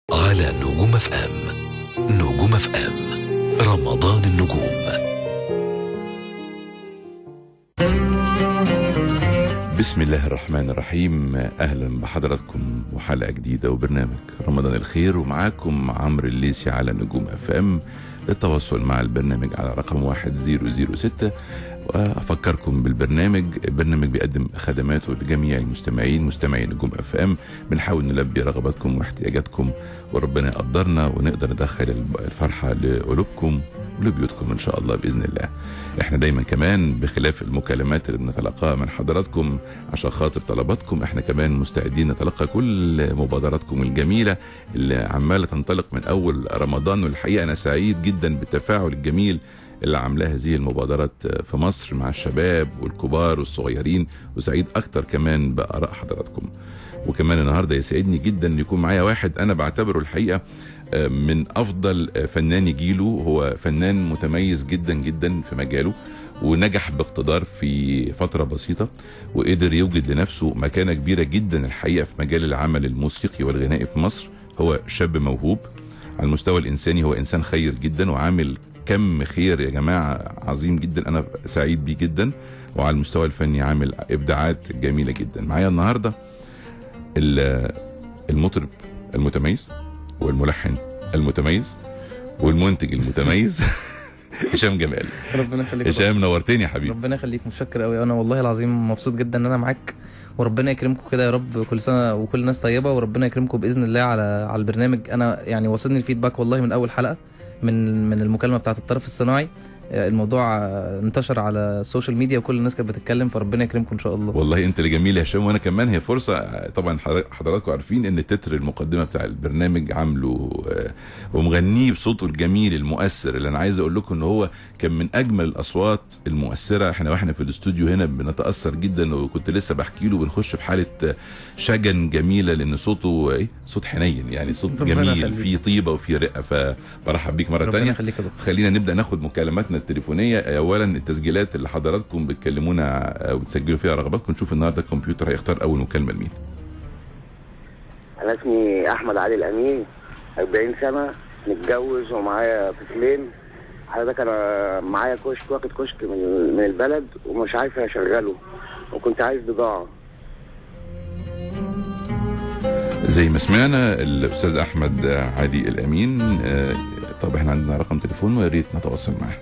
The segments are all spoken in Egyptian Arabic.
على نجوم اف ام نجوم اف ام رمضان النجوم بسم الله الرحمن الرحيم اهلا بحضراتكم وحلقه جديده وبرنامج رمضان الخير ومعاكم عمرو الليسي على نجوم اف ام للتواصل مع البرنامج على رقم 1006 وافكركم بالبرنامج البرنامج بيقدم خدماته لجميع المستمعين مستمعي نجوم اف ام بنحاول نلبي رغباتكم واحتياجاتكم وربنا يقدرنا ونقدر ندخل الفرحه لقلوبكم ولبيوتكم ان شاء الله باذن الله احنا دايما كمان بخلاف المكالمات اللي بنتلقاها من حضراتكم عشان خاطر طلباتكم احنا كمان مستعدين نتلقى كل مبادراتكم الجميله اللي عماله تنطلق من اول رمضان والحقيقه انا سعيد جدا بالتفاعل الجميل اللي عاملاها هذه المبادرات في مصر مع الشباب والكبار والصغيرين وسعيد اكتر كمان باراء حضراتكم وكمان النهارده يسعدني جدا ان يكون معايا واحد انا بعتبره الحقيقه من افضل فناني جيله هو فنان متميز جدا جدا في مجاله ونجح باقتدار في فتره بسيطه وقدر يوجد لنفسه مكانه كبيره جدا الحقيقه في مجال العمل الموسيقي والغنائي في مصر هو شاب موهوب على المستوى الانساني هو انسان خير جدا وعامل كم خير يا جماعه عظيم جدا انا سعيد بيه جدا وعلى المستوى الفني عامل ابداعات جميله جدا معايا النهارده المطرب المتميز والملحن المتميز والمنتج المتميز هشام جمال ربنا يخليك هشام نورتني يا حبيبي ربنا يخليك متشكر قوي انا والله العظيم مبسوط جدا ان انا معاك وربنا يكرمكم كده يا رب كل سنه وكل الناس طيبه وربنا يكرمكم باذن الله على على البرنامج انا يعني وصلني الفيدباك والله من اول حلقه من من المكالمه بتاعه الطرف الصناعي الموضوع انتشر على السوشيال ميديا وكل الناس كانت بتتكلم فربنا يكرمكم ان شاء الله والله انت اللي جميل يا هشام وانا كمان هي فرصه طبعا حضراتكم عارفين ان تتر المقدمه بتاع البرنامج عامله ومغنيه بصوته الجميل المؤثر اللي انا عايز اقول لكم ان هو كان من اجمل الاصوات المؤثره احنا واحنا في الاستوديو هنا بنتاثر جدا وكنت لسه بحكي له بنخش في حاله شجن جميله لان صوته ايه صوت حنين يعني صوت جميل فيه طيبه وفيه رقه فبرحب بيك مره ثانيه خلينا نبدا ناخد مكالماتنا التليفونيه اولا التسجيلات اللي حضراتكم بتكلمونا او بتسجلوا فيها رغباتكم نشوف النهارده الكمبيوتر هيختار اول مكالمه لمين انا اسمي احمد علي الامين 40 سنه متجوز ومعايا طفلين حضرتك انا معايا كشك واخد كشك من من البلد ومش عارف اشغله وكنت عايز بضاعه زي ما سمعنا الاستاذ احمد علي الامين طب احنا عندنا رقم تليفون ويا ريت نتواصل معاه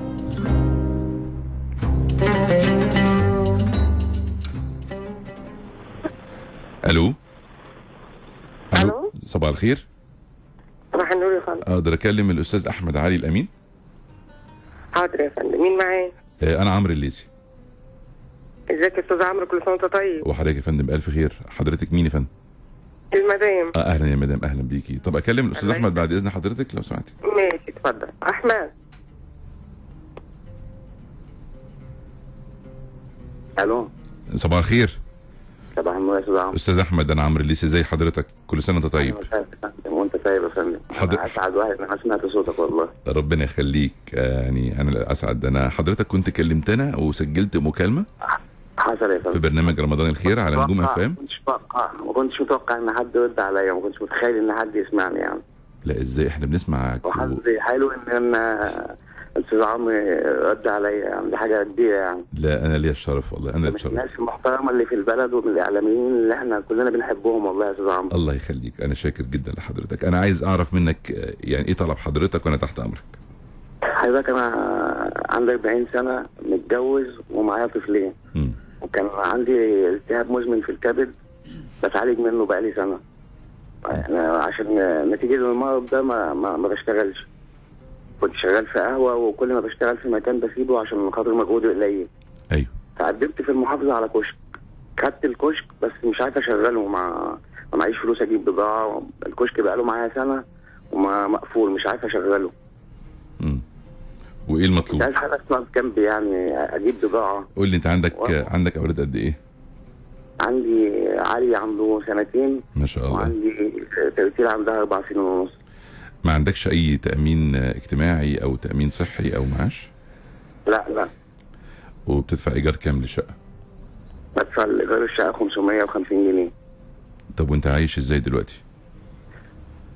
الو الو صباح الخير صباح النور يا فندم اقدر اكلم الاستاذ احمد علي الامين حاضر يا فندم مين معايا آه انا عمرو الليسي ازيك يا استاذ عمرو كل سنه وانت طيب وحضرتك يا فندم بالف خير حضرتك مين يا فندم المدام آه اهلا يا مدام اهلا بيكي طب اكلم الاستاذ الله احمد بعد اذن حضرتك لو سمحتي ماشي اتفضل احمد الو صباح الخير صباح النور يا استاذ عمرو استاذ احمد انا عمرو الليسي ازي حضرتك كل سنه وانت طيب وانت طيب يا فندم حضر- انا اسعد واحد ان انا سمعت صوتك والله ربنا يخليك آه، يعني انا اسعد انا حضرتك كنت كلمتنا وسجلت مكالمه حصل يا في فندم برنامج رمضان الخير على نجوم اف ام ما كنتش متوقع ما كنتش متوقع ان حد يرد عليا ما كنتش متخيل ان حد يسمعني يعني لا ازاي احنا بنسمعك و... وحظي حلو ان انا استاذ عمرو رد عليا يعني دي حاجه كبيره يعني لا انا ليا الشرف والله انا من الشرف الناس المحترمه اللي في البلد ومن الاعلاميين اللي احنا كلنا بنحبهم والله يا استاذ عمرو الله يخليك انا شاكر جدا لحضرتك انا عايز اعرف منك آه، يعني ايه طلب حضرتك وانا تحت امرك حضرتك انا عندي 40 سنه متجوز ومعايا طفلين مم. وكان عندي التهاب مزمن في الكبد بتعالج منه بقالي سنه أنا عشان نتيجه المرض ده ما, ما, ما بشتغلش كنت شغال في قهوه وكل ما بشتغل في مكان بسيبه عشان خاطر مجهودي قليل ايوه فقدمت في المحافظه على كشك خدت الكشك بس مش عارف اشغله مع ما معيش فلوس اجيب بضاعه الكشك بقاله معايا سنه وما مقفول مش عارف اشغله مم. وايه كنت المطلوب عايز حاجه اسمها جنبي يعني اجيب بضاعه قول لي انت عندك والله. عندك اولاد قد ايه عندي علي عنده سنتين ما شاء الله وعندي ترتيل عندها اربع سنين ونص ما عندكش اي تامين آه، اجتماعي او تامين صحي او معاش لا لا وبتدفع ايجار كام للشقه بدفع الايجار الشقه 550 جنيه طب وانت عايش ازاي دلوقتي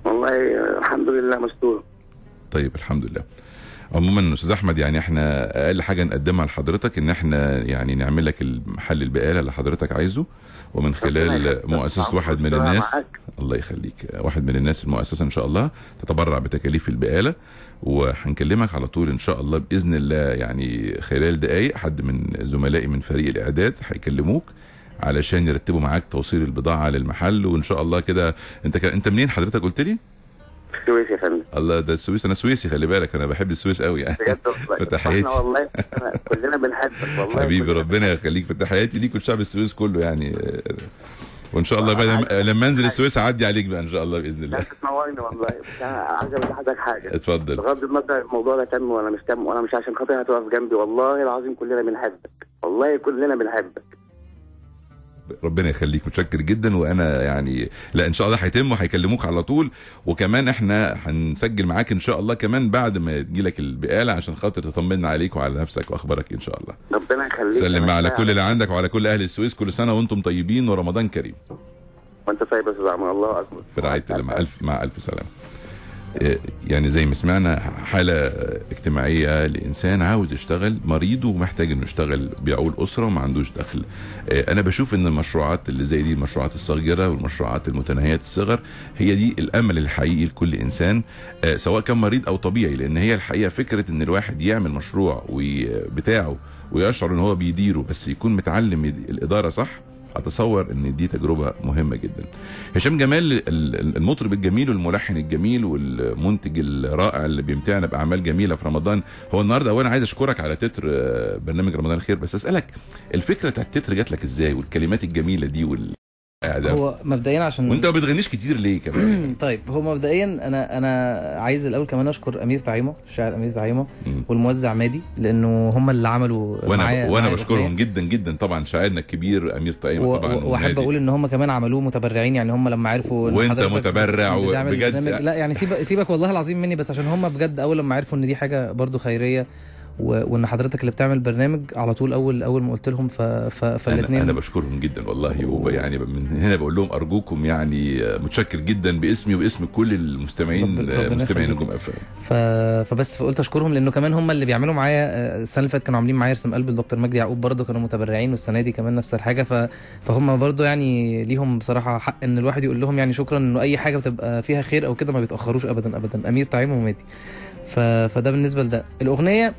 والله آه، الحمد لله مستور طيب الحمد لله عموما استاذ احمد يعني احنا اقل حاجه نقدمها لحضرتك ان احنا يعني نعمل لك المحل البقاله اللي حضرتك عايزه ومن خلال مؤسسه واحد من الناس معاك. الله يخليك واحد من الناس المؤسسه ان شاء الله تتبرع بتكاليف البقاله وهنكلمك على طول ان شاء الله باذن الله يعني خلال دقائق حد من زملائي من فريق الاعداد هيكلموك علشان يرتبوا معاك توصيل البضاعه للمحل وان شاء الله كده انت ك... انت منين حضرتك قلت لي؟ السويس يا فندم الله ده السويس انا سويسي خلي بالك انا بحب السويس قوي يعني بجد والله فتحياتي. احنا والله أنا- كلنا بنحبك والله حبيبي كلنا ربنا يخليك فتحياتي ليك ولشعب السويس كله يعني آه، وان شاء الله بقى لما- لما انزل السويس اعدي عليك بقى ان شاء الله باذن الله لا تنورني والله بس انا عايز اقول لحضرتك حاجه اتفضل بغض النظر الموضوع ده تم ولا مش تم وانا مش عشان خاطر هتقف جنبي والله العظيم كلنا بنحبك والله كلنا بنحبك ربنا يخليك متشكر جدا وانا يعني لا ان شاء الله هيتم وهيكلموك على طول وكمان احنا هنسجل معاك ان شاء الله كمان بعد ما تجيلك البقاله عشان خاطر تطمنا عليك وعلى نفسك واخبارك ان شاء الله ربنا يخليك سلم بقى على أنا- كل اللي عندك وعلى كل اهل السويس كل سنه وانتم طيبين ورمضان كريم وانت طيب يا استاذ عمرو الله اكبر في رعايه الله مع الف مع الف سلامه إيه، يعني زي ما سمعنا حالة اجتماعية لإنسان عاوز يشتغل مريض ومحتاج إنه يشتغل بيعول أسرة وما عندوش دخل إيه، أنا بشوف إن المشروعات اللي زي دي المشروعات الصغيرة والمشروعات المتناهية الصغر هي دي الأمل الحقيقي لكل إنسان آه، سواء كان مريض أو طبيعي لأن هي الحقيقة فكرة إن الواحد يعمل مشروع وي- بتاعه ويشعر إن هو بيديره بس يكون متعلم يد- الإدارة صح اتصور ان دي تجربه مهمه جدا هشام جمال ال- ال- المطرب الجميل والملحن الجميل والمنتج الرائع اللي بيمتعنا باعمال جميله في رمضان هو النهارده اولا عايز اشكرك على تتر آه، برنامج رمضان الخير بس اسالك الفكره بتاعت التتر جات لك ازاي والكلمات الجميله دي وال ده هو مبدئيا عشان وانت ما بتغنيش كتير ليه كمان طيب هو مبدئيا انا انا عايز الاول كمان اشكر امير تعيمه الشاعر امير تعيمه مم. والموزع مادي لانه هم اللي عملوا وانا معايا وانا معايا بشكرهم الأغنية. جدا جدا طبعا شاعرنا الكبير امير طيب و- طبعا و- واحب ونادي. اقول ان هم كمان عملوه متبرعين يعني هم لما عرفوا إن وأنت حضرتك متبرع بتعمل وبجد برنامج- يعني. لا يعني سيبك سيبك والله العظيم مني بس عشان هم بجد اول لما عرفوا ان دي حاجه برضو خيريه و... وان حضرتك اللي بتعمل برنامج على طول اول اول ما قلت لهم ف... ف... انا, فالاثنين أنا بشكرهم جدا والله ويعني من هنا بقول لهم ارجوكم يعني متشكر جدا باسمي وباسم كل المستمعين رب- ربنا مستمعين يخليك. نجوم اف ف... فبس فقلت اشكرهم لانه كمان هم اللي بيعملوا معايا آه، السنه اللي فاتت كانوا عاملين معايا ارسم قلب الدكتور مجدي يعقوب برضه كانوا متبرعين والسنه دي كمان نفس الحاجه ف... فهم برضه يعني ليهم بصراحه حق ان الواحد يقول لهم يعني شكرا انه اي حاجه بتبقى فيها خير او كده ما بيتاخروش ابدا ابدا امير تعيم ومادي ف... فده بالنسبه لده الاغنيه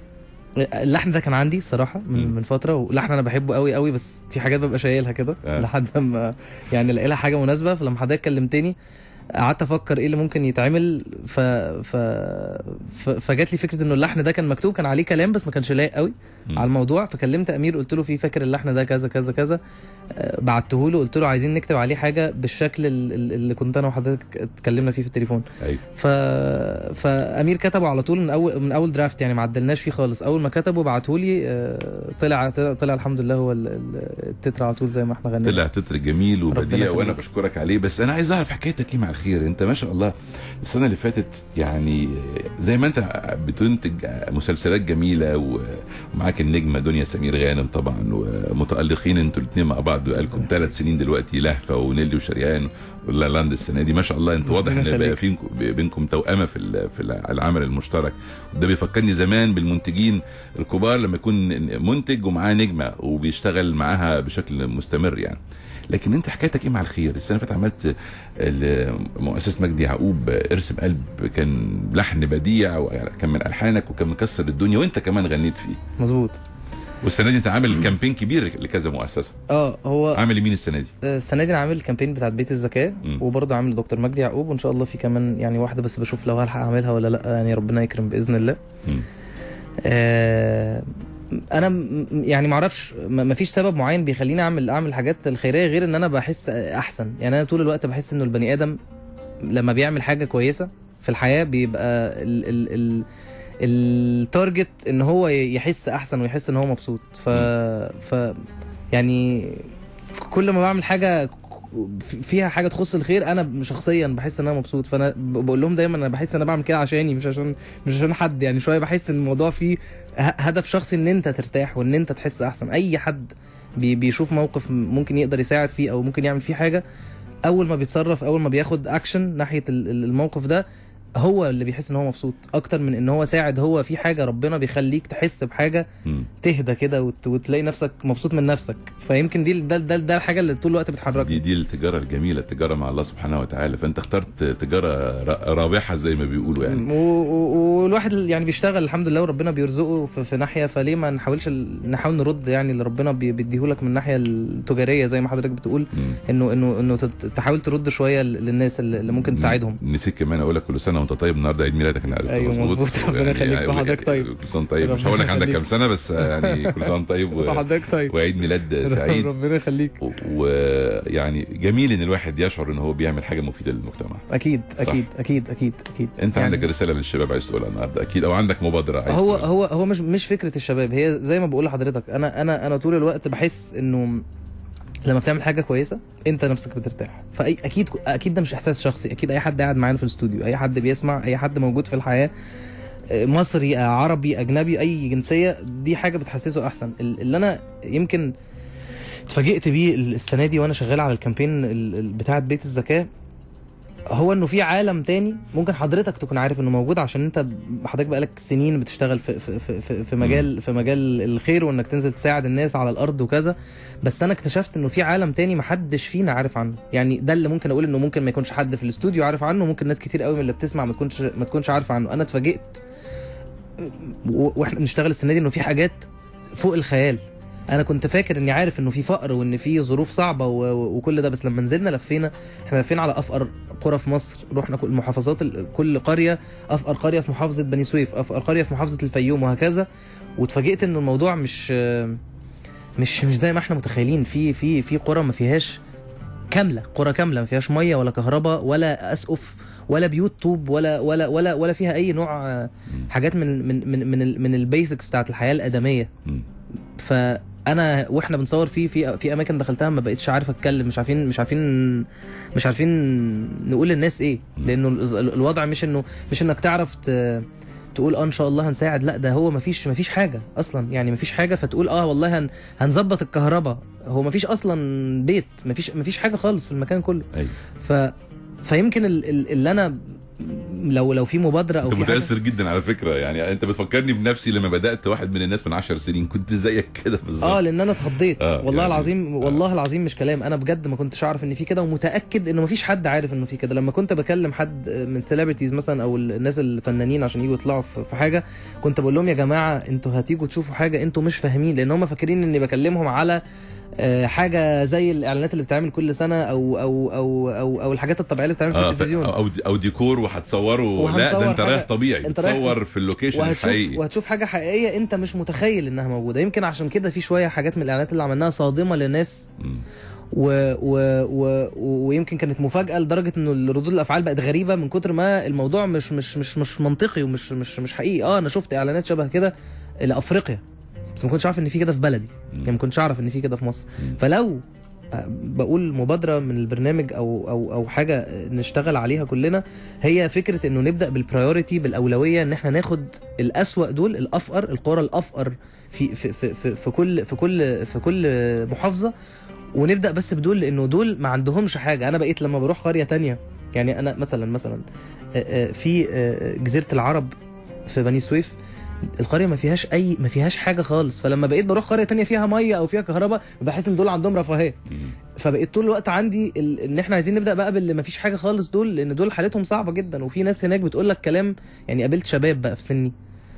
اللحن ده كان عندي الصراحه من, مم. من فتره ولحن انا بحبه قوي قوي بس في حاجات ببقى شايلها كده آه. لحد ما يعني الاقي لها حاجه مناسبه فلما حضرتك كلمتني قعدت افكر ايه اللي ممكن يتعمل ف... ف... ف... فجات لي فكره انه اللحن ده كان مكتوب كان عليه كلام بس ما كانش لايق قوي مم. على الموضوع فكلمت امير قلت له في فاكر اللحن ده كذا كذا كذا آه، بعته له قلت له عايزين نكتب عليه حاجه بالشكل ال- ال- اللي كنت انا وحضرتك اتكلمنا فيه في التليفون ايوه ف... فامير كتبه على طول من اول من اول درافت يعني ما عدلناش فيه خالص اول ما كتبه بعته لي آه، طلع طلع, طلع الحمد لله هو ال- ال- التتر على طول زي ما احنا غنينا طلع تتر جميل ربنا وبديع يخليك. وانا بشكرك عليه بس انا عايز اعرف حكايتك ايه مع الخير انت ما شاء الله السنه اللي فاتت يعني زي ما انت بتنتج مسلسلات جميله و- ومعاك النجمه دنيا سمير غانم طبعا ومتالقين انتوا الاثنين مع بعض بقالكم ثلاث سنين دلوقتي لهفه ونيلي وشريان ولا لاند السنه دي ما شاء الله انت واضح ان ربنا بقى يخليك. فينكم بينكم توأمه في ال- في العمل المشترك ده بيفكرني زمان بالمنتجين الكبار لما يكون منتج ومعاه نجمه وبيشتغل معاها بشكل مستمر يعني لكن انت حكايتك ايه مع الخير السنه اللي فاتت عملت ال- مؤسسه مجدي يعقوب ارسم قلب كان لحن بديع وكان من الحانك وكان مكسر الدنيا وانت كمان غنيت فيه مظبوط والسنه دي انت عامل كامبين كبير لكذا مؤسسه اه هو عامل مين السنه دي آه، السنه دي انا عامل الكامبين بتاعت بيت الذكاء مم. وبرضه عامل دكتور مجدي يعقوب وان شاء الله في كمان يعني واحده بس بشوف لو هلحق اعملها ولا لا يعني ربنا يكرم باذن الله مم. آه، انا م- يعني ما اعرفش ما فيش سبب معين بيخليني اعمل اعمل حاجات الخيريه غير ان انا بحس احسن يعني انا طول الوقت بحس انه البني ادم لما بيعمل حاجه كويسه في الحياه بيبقى ال ال ال التارجت ان هو يحس احسن ويحس ان هو مبسوط ف ف يعني كل ما بعمل حاجه فيها حاجه تخص الخير انا شخصيا بحس ان انا مبسوط فانا ب- بقول لهم دايما انا بحس ان انا بعمل كده عشاني مش عشان مش عشان حد يعني شويه بحس ان الموضوع فيه ه- هدف شخصي ان انت ترتاح وان انت تحس احسن اي حد بي بيشوف موقف ممكن يقدر يساعد فيه او ممكن يعمل فيه حاجه اول ما بيتصرف اول ما بياخد اكشن ناحيه ال- ال- الموقف ده هو اللي بيحس ان هو مبسوط اكتر من ان هو ساعد هو في حاجه ربنا بيخليك تحس بحاجه مم. تهدى كده وت... وتلاقي نفسك مبسوط من نفسك فيمكن دي ده ده, ده الحاجه اللي طول الوقت دي بتحركني دي التجاره الجميله التجاره مع الله سبحانه وتعالى فانت اخترت تجاره ر- رابحه زي ما بيقولوا يعني و... و... والواحد يعني بيشتغل الحمد لله وربنا بيرزقه في, في ناحيه فليه ما نحاولش ال- نحاول نرد يعني اللي ربنا بي... بيديهولك من الناحيه التجاريه زي ما حضرتك بتقول مم. انه انه انه تت- تحاول ترد شويه ل- للناس اللي اللي ممكن تساعدهم نسيت كمان اقول لك كل سنه وانت طيب النهارده عيد ميلادك انا عرفت أيوة مظبوط. ربنا يخليك أقول لك وحضرتك طيب. كل سنه طيب مش ربنا هقول لك عندك يخليك. كام سنه بس يعني كل سنه طيب و... حضرتك طيب وعيد ميلاد سعيد ربنا يخليك ويعني جميل ان الواحد يشعر ان هو بيعمل حاجه مفيده للمجتمع اكيد صح. اكيد اكيد اكيد اكيد انت يعني عندك رساله للشباب عايز تقولها النهارده اكيد او عندك مبادره عايز هو تقولها. هو هو مش مش فكره الشباب هي زي ما بقول لحضرتك انا انا انا طول الوقت بحس انه لما بتعمل حاجه كويسه انت نفسك بترتاح فاي اكيد اكيد ده مش احساس شخصي اكيد اي حد قاعد معانا في الاستوديو اي حد بيسمع اي حد موجود في الحياه آه، مصري آه، عربي اجنبي اي جنسيه دي حاجه بتحسسه احسن ال- اللي انا يمكن اتفاجئت بيه السنه دي وانا شغال على الكامبين ال- ال- بتاعه بيت الذكاء هو انه في عالم تاني ممكن حضرتك تكون عارف انه موجود عشان انت حضرتك بقالك سنين بتشتغل في في في في, في مجال في مجال الخير وانك تنزل تساعد الناس على الارض وكذا بس انا اكتشفت انه في عالم تاني محدش فينا عارف عنه يعني ده اللي ممكن اقول انه ممكن ما يكونش حد في الاستوديو عارف عنه ممكن ناس كتير قوي من اللي بتسمع ما تكونش ما تكونش عارفه عنه انا اتفاجئت و- واحنا بنشتغل السنه دي انه في حاجات فوق الخيال انا كنت فاكر اني عارف انه في فقر وان في ظروف صعبه و... و- وكل ده بس لما نزلنا لفينا احنا لفينا على افقر قرى في مصر رحنا كل المحافظات ال- كل قريه افقر قريه في محافظه بني سويف افقر قريه في محافظه الفيوم وهكذا واتفاجئت ان الموضوع مش مش مش زي ما احنا متخيلين في في في قرى ما فيهاش كامله قرى كامله ما فيهاش ميه ولا كهرباء ولا اسقف ولا بيوت طوب ولا ولا ولا ولا فيها اي نوع آه، حاجات من من من من, ال- من البيسكس بتاعت الحياه الادميه مم. فانا واحنا بنصور فيه في في اماكن دخلتها ما بقتش عارف اتكلم مش عارفين مش عارفين مش عارفين نقول للناس ايه لانه ال- الوضع مش انه مش انك تعرف ت- تقول اه ان شاء الله هنساعد لا ده هو مفيش مفيش حاجه اصلا يعني مفيش حاجه فتقول اه والله هن هنظبط الكهرباء هو مفيش اصلا بيت مفيش مفيش حاجه خالص في المكان كله ايوه ف فيمكن ال- ال- اللي انا لو لو في مبادره او انت في حاجه متاثر جدا على فكره يعني انت بتفكرني بنفسي لما بدات واحد من الناس من عشر سنين كنت زيك كده بالظبط اه لان انا اتخضيت آه، آه والله يعني- يعني العظيم والله العظيم مش كلام انا بجد ما كنتش اعرف ان في كده ومتاكد انه ما فيش حد عارف انه في كده لما كنت بكلم حد من سيلبرتيز مثلا او الناس الفنانين عشان يجوا يطلعوا في في حاجه كنت بقول لهم يا جماعه انتوا هتيجوا تشوفوا حاجه انتوا مش فاهمين لان هم فاكرين اني بكلمهم على آه، حاجه زي الاعلانات اللي بتتعمل كل سنه او او او او, أو الحاجات الطبيعيه اللي بتتعمل في اه ف- التلفزيون او او ديكور وهتصوروا لا وهنصور ده انت رايح حاجة- طبيعي انت رايح- بتصور في اللوكيشن وهتشوف الحقيقي وهتشوف حاجه حقيقيه انت مش متخيل انها موجوده يمكن عشان كده في شويه حاجات من الاعلانات اللي عملناها صادمه للناس مم. و... و... و... ويمكن كانت مفاجاه لدرجه انه ردود الافعال بقت غريبه من كتر ما الموضوع مش مش مش مش منطقي ومش مش مش حقيقي اه انا شفت اعلانات شبه كده لافريقيا بس ما كنتش عارف ان في كده في بلدي يعني ما كنتش اعرف ان في كده في مصر فلو آه، بقول مبادره من البرنامج او او او حاجه نشتغل عليها كلنا هي فكره انه نبدا بالبرايورتي بالاولويه ان احنا ناخد الاسوا دول الافقر القرى الافقر في في في في, في كل في كل في كل محافظه ونبدا بس بدول لانه دول ما عندهمش حاجه انا بقيت لما بروح قريه تانية يعني انا مثلا مثلا آه، آه، في آه، جزيره العرب في بني سويف القريه ما فيهاش اي ما فيهاش حاجه خالص فلما بقيت بروح قريه تانية فيها ميه او فيها كهرباء بحس ان دول عندهم رفاهيه فبقيت طول الوقت عندي ال... ان احنا عايزين نبدا بقى باللي ما فيش حاجه خالص دول لان دول حالتهم صعبه جدا وفي ناس هناك بتقول لك كلام يعني قابلت شباب بقى في سني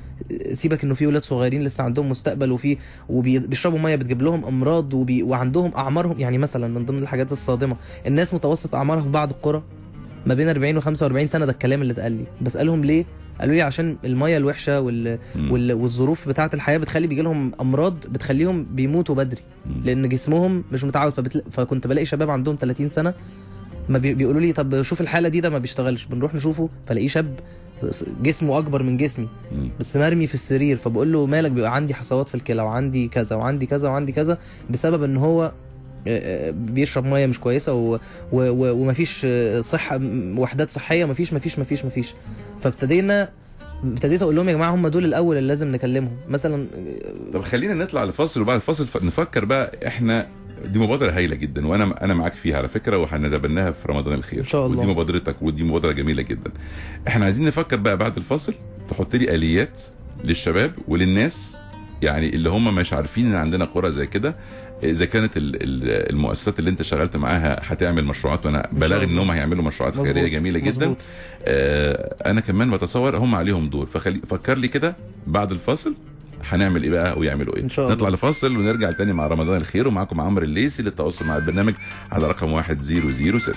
سيبك انه في ولاد صغيرين لسه عندهم مستقبل وفي وبيشربوا ميه بتجيب لهم امراض وبي... وعندهم اعمارهم يعني مثلا من ضمن الحاجات الصادمه الناس متوسط اعمارها في بعض القرى ما بين 40 و 45 سنه ده الكلام اللي اتقال لي بسالهم ليه قالوا لي عشان الميه الوحشه وال... مم. وال... والظروف بتاعه الحياه بتخلي بيجي لهم امراض بتخليهم بيموتوا بدري مم. لان جسمهم مش متعود فبتل... فكنت بلاقي شباب عندهم 30 سنه ما بي... بيقولوا لي طب شوف الحاله دي ده ما بيشتغلش بنروح نشوفه فلاقيه شاب جسمه اكبر من جسمي مم. بس مرمي في السرير فبقول له مالك بيبقى عندي حصوات في الكلى وعندي كذا وعندي كذا وعندي كذا بسبب ان هو آه، آه، بيشرب ميه مش كويسه و... و... و... ومفيش آه، صحه م- وحدات صحيه مفيش مفيش مفيش مفيش فابتدينا ابتديت اقول لهم يا جماعه هم دول الاول اللي لازم نكلمهم مثلا طب خلينا نطلع لفاصل وبعد الفاصل ف- نفكر بقى احنا دي مبادره هايله جدا وانا انا معاك فيها على فكره وهنتبناها في رمضان الخير إن شاء الله. ودي مبادرتك ودي مبادره جميله جدا احنا عايزين نفكر بقى بعد الفاصل تحط لي اليات للشباب وللناس يعني اللي هم مش عارفين ان عندنا قرى زي كده اذا كانت ال- ال- المؤسسات اللي انت اشتغلت معاها هتعمل مشروعات وانا بلاغ ان هم هيعملوا مشروعات مظبوط، خيريه جميله جدا مظبوط. آه انا كمان بتصور هم عليهم دور فخلي فكر لي كده بعد الفاصل هنعمل ايه بقى ويعملوا ايه إن شاء الله. نطلع لفاصل ونرجع تاني مع رمضان الخير ومعاكم عمرو الليسي للتواصل مع البرنامج على رقم 1006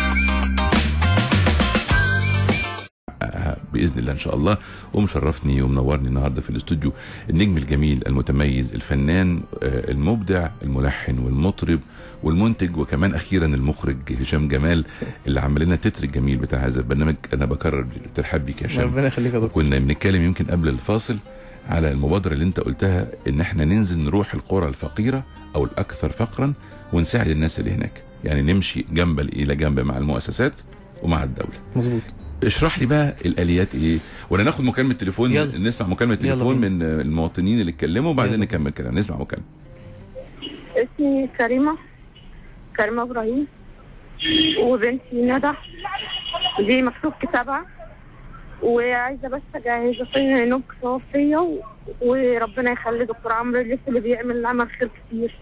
آه، باذن الله ان شاء الله ومشرفني ومنورني النهارده في الاستوديو النجم الجميل المتميز الفنان آه، المبدع الملحن والمطرب والمنتج وكمان اخيرا المخرج هشام جمال اللي عمل لنا التتر الجميل بتاع هذا البرنامج انا بكرر الترحاب بيك يا هشام ربنا يخليك يا دكتور كنا بنتكلم يمكن قبل الفاصل على المبادره اللي انت قلتها ان احنا ننزل نروح القرى الفقيره او الاكثر فقرا ونساعد الناس اللي هناك يعني نمشي جنبا الى جنب مع المؤسسات ومع الدوله مظبوط اشرح لي بقى الاليات ايه ولا ناخد مكالمه تليفون يلا. نسمع مكالمه يلا تليفون بينا. من المواطنين اللي اتكلموا وبعدين يلا. نكمل كلام نسمع مكالمه اسمي كريمة كريمة إبراهيم وبنتي ندى دي مكتوب كتابها وعايزة بس أجهز عشان نوك صوفية و... وربنا يخلي دكتور عمرو اللي اللي بيعمل عمل خير كتير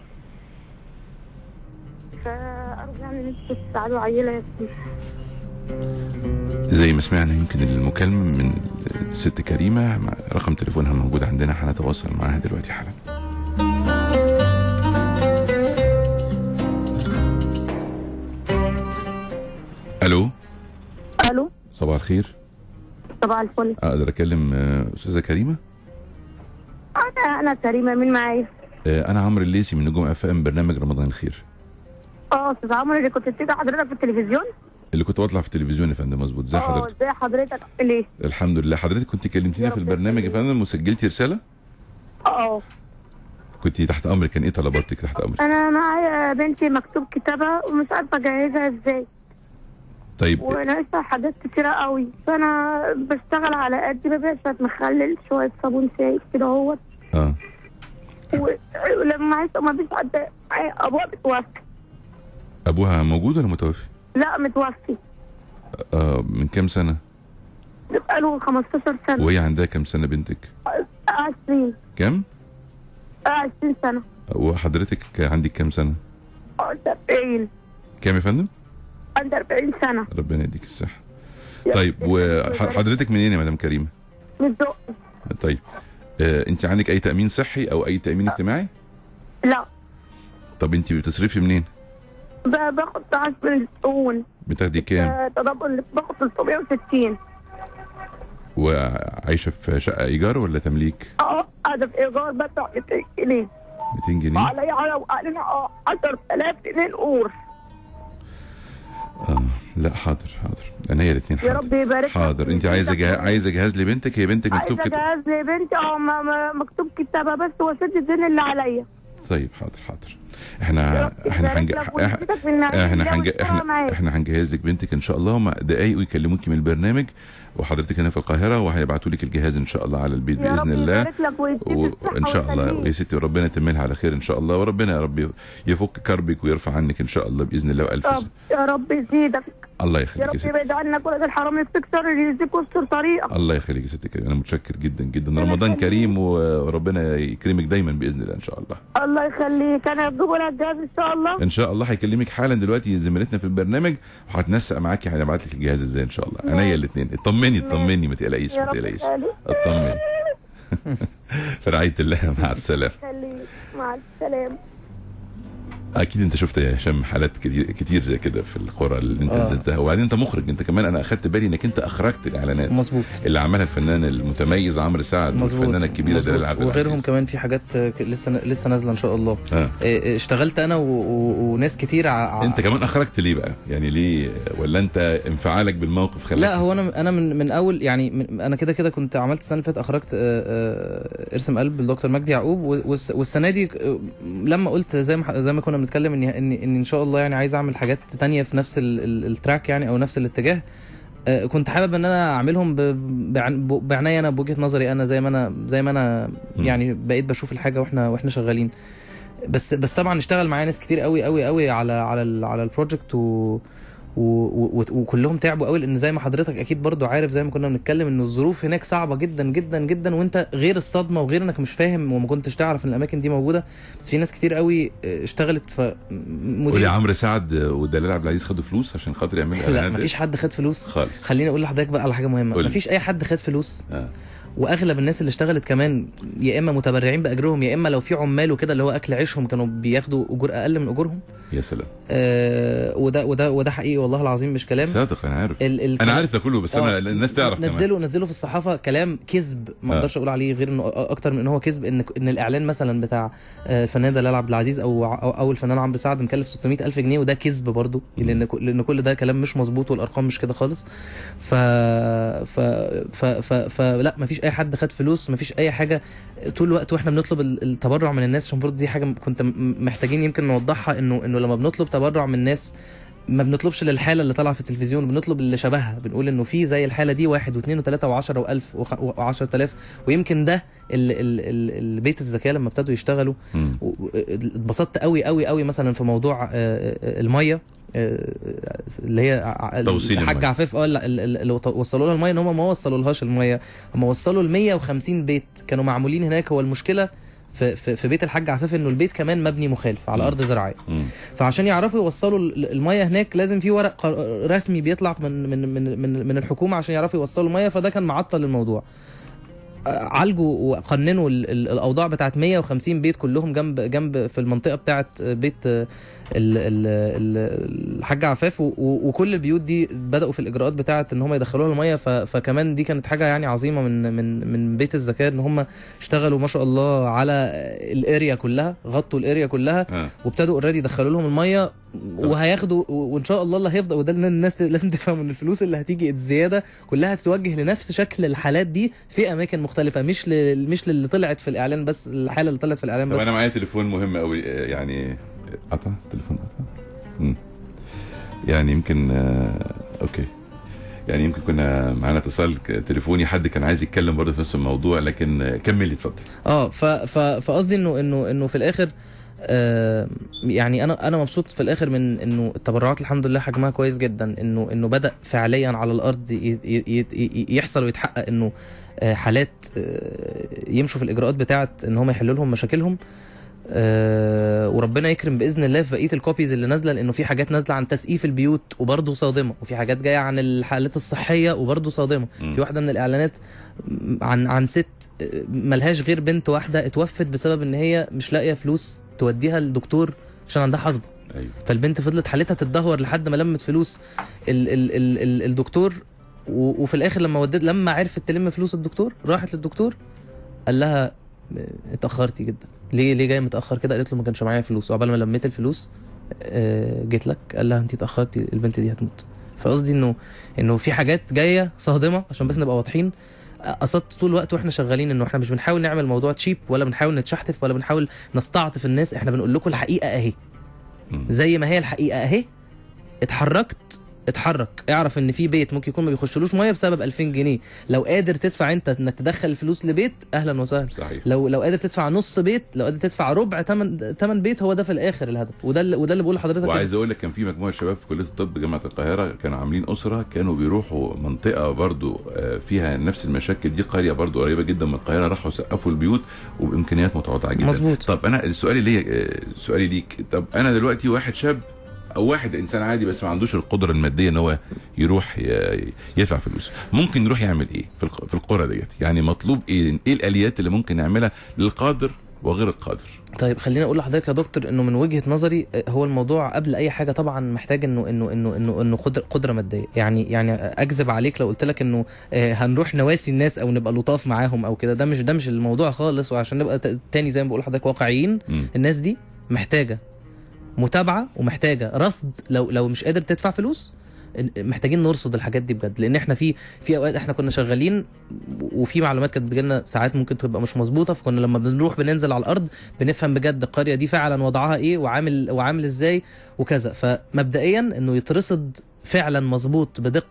فأرجو يعني إن انتوا تساعدوا عيلة يا زي ما سمعنا يمكن المكالمه من الست كريمه مع رقم تليفونها موجود عندنا هنتواصل معاها دلوقتي حالا الو ألو صباح الخير صباح الفل اقدر اكلم آه، استاذه كريمه أنا أنا كريمة مين معايا؟ آه، انا عمرو الليسي من نجوم اف ام برنامج رمضان الخير اه استاذ عمرو اللي كنت بتيجي حضرتك في التلفزيون؟ اللي كنت بطلع في التلفزيون يا فندم مظبوط ازي اه حضرتك ازي حضرتك عامل ايه؟ الحمد لله حضرتك كنت كلمتينا يا في رب البرنامج يا يخليك. فندم وسجلتي رساله اه كنت تحت امرك كان ايه طلباتك تحت امرك انا معايا بنتي مكتوب كتابها ومش عارفه اجهزها ازاي طيب وناقصها حاجات كتيره قوي فانا بشتغل على قد ببيع شويه مخلل شويه صابون سايب كده اهوت اه و- ولما عايزه ما فيش حد معايا ابوها متوفي ابوها موجود ولا متوفي لا متوفي اه من كام سنه بقاله 15 سنه وهي عندها كام سنه بنتك 20 كام 20 سنه وحضرتك عندك كام سنه عندها 40 كام يا فندم عندها 40 سنه ربنا يديك الصحه يا طيب رب يبارك. وحضرتك منين يا مدام كريمه من ذوق طيب آه انت عندك اي تامين صحي او اي تامين اجتماعي لا طب انت بتصرفي منين ب- باخد تعاش من السجون بتاخدي كام آه، تضامن باخد 360 وعايشه في شقه ايجار ولا تمليك اه قاعده في ايجار بدفع 200 جنيه 200 جنيه وعليا على وعلينا اه 10000 جنيه نقور اه لا حاضر حاضر انا هي الاثنين يا حاضر رب يبارك لك حاضر انت في عايزه بيتك جه... ويبارك عايزه جهاز لبنتك هي بنتك مكتوب عايزه كده جهاز لبنتي اه ما- ما- مكتوب كتابه بس واسد الدين اللي عليا طيب حاضر حاضر يا احنا رب احنا يبارك هنج... لك ويزيدك في النعيم احنا ده هنج... والسلامة احنا معاك. احنا هنجهز لك بنتك ان شاء الله وما دقايق ويكلموكي من البرنامج وحضرتك هنا في القاهره وهيبعتوا لك الجهاز ان شاء الله على البيت يا رب باذن الله يبارك لك ويديك الصحة وان شاء الله ويخليك. ويا ستي ربنا يتملها على خير ان شاء الله وربنا يا رب يفك كربك ويرفع عنك ان شاء الله باذن الله والف يا سنة. رب يا رب يزيدك الله يا يخليك يا رب ستي يبعد عنك ولد الحرام يستكثر يزيك ويستر طريقك الله يخليك يا ستي كريم انا متشكر جدا جدا الله رمضان يخليك. كريم وربنا يكرمك دايما باذن الله ان شاء الله الله يخليك انا هجيبه لك جاهز ان شاء الله ان شاء الله هيكلمك حالا دلوقتي زميلتنا في البرنامج وهتنسق معاكي هنبعت لك الجهاز ازاي ان شاء الله عينيا الاثنين اطمني اطمني ما تقلقيش يا ما رب تقلقيش يخليك اطمني في رعايه الله مع السلامه يخليك مع السلامه اكيد انت شفت يا هشام حالات كتير كتير زي كده في القرى اللي انت آه. نزلتها وبعدين انت مخرج انت كمان انا اخدت بالي انك انت اخرجت الاعلانات مظبوط اللي عملها الفنان المتميز عمرو سعد مظبوط والفنانه الكبيره مظبوط. دلال عبد وغيرهم العزيز. كمان في حاجات آه، ك- لسه لسه نازله ان شاء الله آه. آه، اشتغلت انا و... و... وناس كتير ع... ع- انت كمان اخرجت ليه بقى يعني ليه ولا انت انفعالك بالموقف خلاك لا هو انا انا من من اول يعني من انا كده كده كنت عملت السنه اللي فاتت اخرجت آه، آه، ارسم قلب لدكتور مجدي يعقوب و- والس- والسنه دي آه، لما قلت زي ما زي ما كنا بنتكلم ان ان ان ان شاء الله يعني عايز اعمل حاجات تانية في نفس ال- ال- التراك يعني او نفس الاتجاه آه، كنت حابب ان انا اعملهم ب- بعن- ب- بعناية انا بوجهه نظري انا زي ما انا زي ما انا م. يعني بقيت بشوف الحاجه واحنا واحنا شغالين بس بس طبعا اشتغل معايا ناس كتير قوي قوي قوي على على ال على البروجكت و و و وكلهم تعبوا قوي لان زي ما حضرتك اكيد برضو عارف زي ما كنا بنتكلم ان الظروف هناك صعبه جدا جدا جدا وانت غير الصدمه وغير انك مش فاهم وما كنتش تعرف ان الاماكن دي موجوده بس في ناس كتير قوي اشتغلت ف قولي عمرو سعد ودلال عبد العزيز خدوا فلوس عشان خاطر يعملوا لا اعلانات مفيش حد خد فلوس خالص خليني اقول لحضرتك بقى على حاجه مهمه قولي. مفيش اي حد خد فلوس آه. واغلب الناس اللي اشتغلت كمان يا اما متبرعين باجرهم يا اما لو في عمال وكده اللي هو اكل عيشهم كانوا بياخدوا اجور اقل من اجورهم يا سلام آه وده وده وده حقيقي والله العظيم مش كلام صادق انا عارف ال ال انا عارف ده كله بس انا آه. الناس تعرف كمان نزلوا نزلوا في الصحافه كلام كذب ما آه. اقدرش اقول عليه غير انه اكتر من ان هو كذب ان ان الاعلان مثلا بتاع آه، الفنان دلال عبد العزيز او او, أو الفنان عمرو سعد مكلف 600 الف جنيه وده كذب برضه لان ك- لان كل ده كلام مش مظبوط والارقام مش كده خالص ف ف ف ف, فلا ما فيش اي حد خد فلوس ما فيش اي حاجه طول الوقت واحنا بنطلب ال- التبرع من الناس عشان برضه دي حاجه كنت م- محتاجين يمكن نوضحها انه انه لما بنطلب تبرع من الناس ما بنطلبش للحاله اللي طالعه في التلفزيون بنطلب اللي شبهها بنقول انه في زي الحاله دي واحد واثنين وثلاثه وعشرة والف وعشرة آلاف ويمكن ده ال- ال- ال- البيت الذكيه لما ابتدوا يشتغلوا مم. و- و- اتبسطت قوي قوي قوي مثلا في موضوع آه، آه، الميه آه، اللي هي ع- توصيل الحاج المية. عفاف اه لا، ال- ال- اللي وصلوا لها الميه ان هم ما وصلوا لهاش الميه هم وصلوا ل 150 بيت كانوا معمولين هناك هو المشكله في في, في بيت الحاج عفاف انه البيت كمان مبني مخالف على ارض زراعيه مم. فعشان يعرفوا يوصلوا ال- الميه هناك لازم في ورق قر- رسمي بيطلع من من من من, من الحكومه عشان يعرفوا يوصلوا الميه فده كان معطل الموضوع آه، عالجوا وقننوا ال- ال- الاوضاع بتاعت 150 بيت كلهم جنب جنب في المنطقه بتاعت بيت آه، ال- ال- ال- الحاج عفاف و- و- وكل البيوت دي بداوا في الاجراءات بتاعت ان هم يدخلوها الميه ف- فكمان دي كانت حاجه يعني عظيمه من من من بيت الزكاه ان هم اشتغلوا ما شاء الله على الاريا كلها غطوا الاريا كلها آه. وابتدوا اوريدي يدخلوا لهم الميه وهياخدوا و- وان شاء الله اللي هيفضل وده اللي الناس لازم تفهم ان الفلوس اللي هتيجي الزياده كلها هتتوجه لنفس شكل الحالات دي في اماكن مختلفه مش ل... مش للي طلعت في الاعلان بس الحاله اللي طلعت في الاعلان طب بس انا معايا تليفون مهم قوي آه، يعني قطع تليفون قطع مم. يعني يمكن آه، اوكي يعني يمكن كنا معانا اتصال ك- تليفوني حد كان عايز يتكلم برضه في نفس الموضوع لكن آه، كملي اتفضل اه ف... ف... فقصدي انه انه انه في الاخر آه يعني انا انا مبسوط في الاخر من انه التبرعات الحمد لله حجمها كويس جدا انه انه بدا فعليا على الارض ي... ي... ي... ي- يحصل ويتحقق انه آه حالات آه يمشوا في الاجراءات بتاعه ان هم يحلوا لهم مشاكلهم آه وربنا يكرم باذن الله في بقيه الكوبيز اللي نازله لانه في حاجات نازله عن تسقيف البيوت وبرضه صادمه وفي حاجات جايه عن الحالات الصحيه وبرضه صادمه مم. في واحده من الاعلانات عن عن ست ملهاش غير بنت واحده اتوفت بسبب ان هي مش لاقيه فلوس توديها للدكتور عشان عندها حصبه ايوه فالبنت فضلت حالتها تتدهور لحد ما لمت فلوس ال ال ال ال الدكتور و- وفي الاخر لما ودت لما عرفت تلم فلوس الدكتور راحت للدكتور قال لها اتاخرتي جدا ليه ليه جاي متاخر كده قالت له ما كانش معايا فلوس وعقبال ما لميت الفلوس آه، جيت لك قال لها انت اتاخرتي البنت دي هتموت فقصدي انه انه في حاجات جايه صادمه عشان بس نبقى واضحين قصدت طول الوقت واحنا شغالين انه احنا مش بنحاول نعمل موضوع تشيب ولا بنحاول نتشحتف ولا بنحاول نستعطف الناس احنا بنقول لكم الحقيقه اهي مم. زي ما هي الحقيقه اهي اتحركت اتحرك اعرف ان في بيت ممكن يكون ما بيخشلوش ميه بسبب 2000 جنيه لو قادر تدفع انت انك تدخل الفلوس لبيت اهلا وسهلا صحيح لو لو قادر تدفع نص بيت لو قادر تدفع ربع ثمن ثمن بيت هو ده في الاخر الهدف وده اللي وده اللي بقول لحضرتك وعايز اقول لك كان في مجموعه شباب في كليه الطب جامعه القاهره كانوا عاملين اسره كانوا بيروحوا منطقه برضو آه، فيها نفس المشاكل دي قريه برضو قريبه جدا من القاهره راحوا سقفوا البيوت وبامكانيات متواضعه جدا مظبوط. طب انا السؤال لي آه، سؤالي ليك طب انا دلوقتي واحد شاب او واحد انسان عادي بس ما عندوش القدره الماديه ان هو يروح ي- يدفع فلوس ممكن يروح يعمل ايه في الق- في القرى ديت يعني مطلوب ايه ايه الاليات اللي ممكن نعملها للقادر وغير القادر طيب خليني اقول لحضرتك يا دكتور انه من وجهه نظري آه، هو الموضوع قبل اي حاجه طبعا محتاج انه انه انه انه انه قدره قدره ماديه يعني يعني اكذب عليك لو قلت لك انه آه، هنروح نواسي الناس او نبقى لطاف معاهم او كده ده مش ده مش الموضوع خالص وعشان نبقى ت- تاني زي ما بقول لحضرتك واقعيين مم. الناس دي محتاجه متابعه ومحتاجه رصد لو لو مش قادر تدفع فلوس إن- محتاجين نرصد الحاجات دي بجد لان احنا في في اوقات احنا كنا شغالين وفي معلومات كانت بتجيلنا ساعات ممكن تبقى مش مظبوطه فكنا لما بنروح بننزل على الارض بنفهم بجد القريه دي فعلا وضعها ايه وعامل وعامل ازاي وكذا فمبدئيا انه يترصد فعلا مظبوط بدقه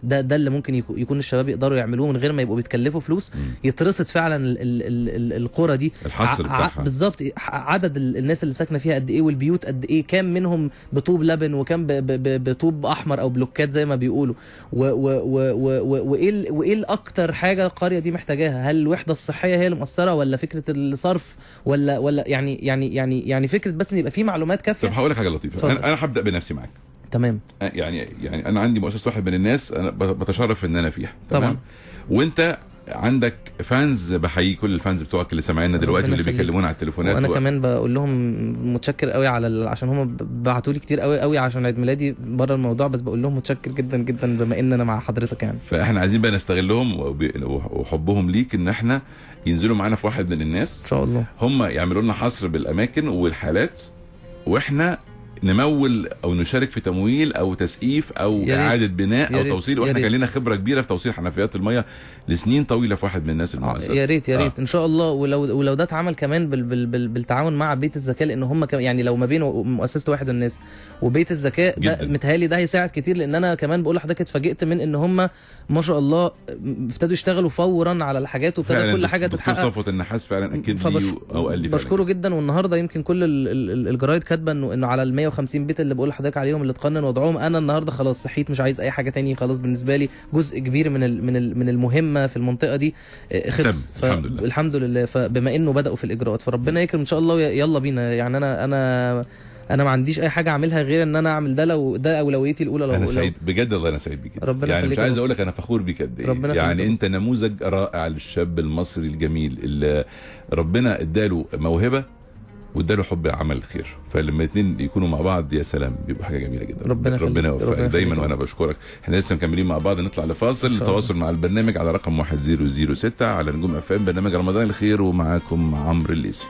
ده ده اللي ممكن يكو- يكون الشباب يقدروا يعملوه من غير ما يبقوا بيتكلفوا فلوس يترصد فعلا ال ال ال ال القرى دي الحصر ع- ع- بتاعها. بالظبط ع- عدد ال- الناس اللي ساكنه فيها قد ايه والبيوت قد ايه كام منهم بطوب لبن وكام ب- ب- ب- بطوب احمر او بلوكات زي ما بيقولوا و- و- و- و- و- وايه ال- وايه الاكتر حاجه القريه دي محتاجاها هل الوحده الصحيه هي اللي مؤثره ولا فكره الصرف ولا ولا يعني يعني يعني يعني فكره بس ان يبقى في معلومات كافيه طب هقول لك حاجه لطيفه اتفضل. انا انا هبدا بنفسي معاك تمام يعني يعني انا عندي مؤسسه واحد من الناس انا ب- بتشرف ان انا فيها تمام طبعا. وانت عندك فانز بحيي كل الفانز بتوعك اللي سامعيننا دلوقتي ربنا واللي يخليك. بيكلمونا على التليفونات وانا و... كمان بقول لهم متشكر قوي على ال... عشان هم بعتوا لي كتير قوي قوي عشان عيد ميلادي بره الموضوع بس بقول لهم متشكر جدا جدا بما ان انا مع حضرتك يعني فاحنا عايزين بقى نستغلهم وب- وحبهم ليك ان احنا ينزلوا معانا في واحد من الناس ان شاء الله هم يعملوا لنا حصر بالاماكن والحالات واحنا نمول او نشارك في تمويل او تسقيف او يا ريت. اعاده بناء يا او ريت. توصيل يا واحنا ريت. كان لنا خبره كبيره في توصيل حنفيات الميه لسنين طويله في واحد من الناس المؤسسه يا ريت يا آه. ريت ان شاء الله ولو ولو ده اتعمل كمان بال بال بال بالتعاون مع بيت الذكاء لان هم كم يعني لو ما بين مؤسسه واحد والناس وبيت الذكاء ده جداً. متهيألي ده هيساعد كتير لان انا كمان بقول لحضرتك اتفاجئت من ان هم ما شاء الله ابتدوا يشتغلوا فورا على الحاجات وابتدى فعلا كل حاجه دكتور تتحقق صفوت النحاس فعلا اكد فبش... لي او قال لي فعلاً. بشكره جدا والنهارده يمكن كل ال- ال- ال- الجرايد كاتبه انه انه على ال 150 بيت اللي بقول لحضرتك عليهم اللي اتقنن وضعهم انا النهارده خلاص صحيت مش عايز اي حاجه تاني خلاص بالنسبه لي جزء كبير من ال من ال من المهمه في المنطقه دي آه، خلص تم، الحمد لله. الحمد لله فبما انه بداوا في الاجراءات فربنا يكرم ان شاء الله وي- يلا بينا يعني انا انا انا ما عنديش اي حاجه اعملها غير ان انا اعمل ده لو ده اولويتي الاولى لو انا لو- سعيد بجد والله انا سعيد بيك جدا. ربنا يعني مش يخليك يا عايز دكتور. اقول لك انا فخور بيك قد ايه ربنا يعني يخليك يا انت نموذج رائع للشاب المصري الجميل اللي ربنا اداله موهبه واداله حب عمل الخير فلما الاثنين يكونوا مع بعض يا سلام بيبقى حاجه جميله جدا ربنا يخليك. ربنا ربنا يوفقك يخليك. دايما وانا بشكرك احنا لسه مكملين مع بعض نطلع لفاصل إن شاء الله. التواصل مع البرنامج على رقم 1006 على نجوم اف ام برنامج رمضان الخير ومعاكم عمرو الليثي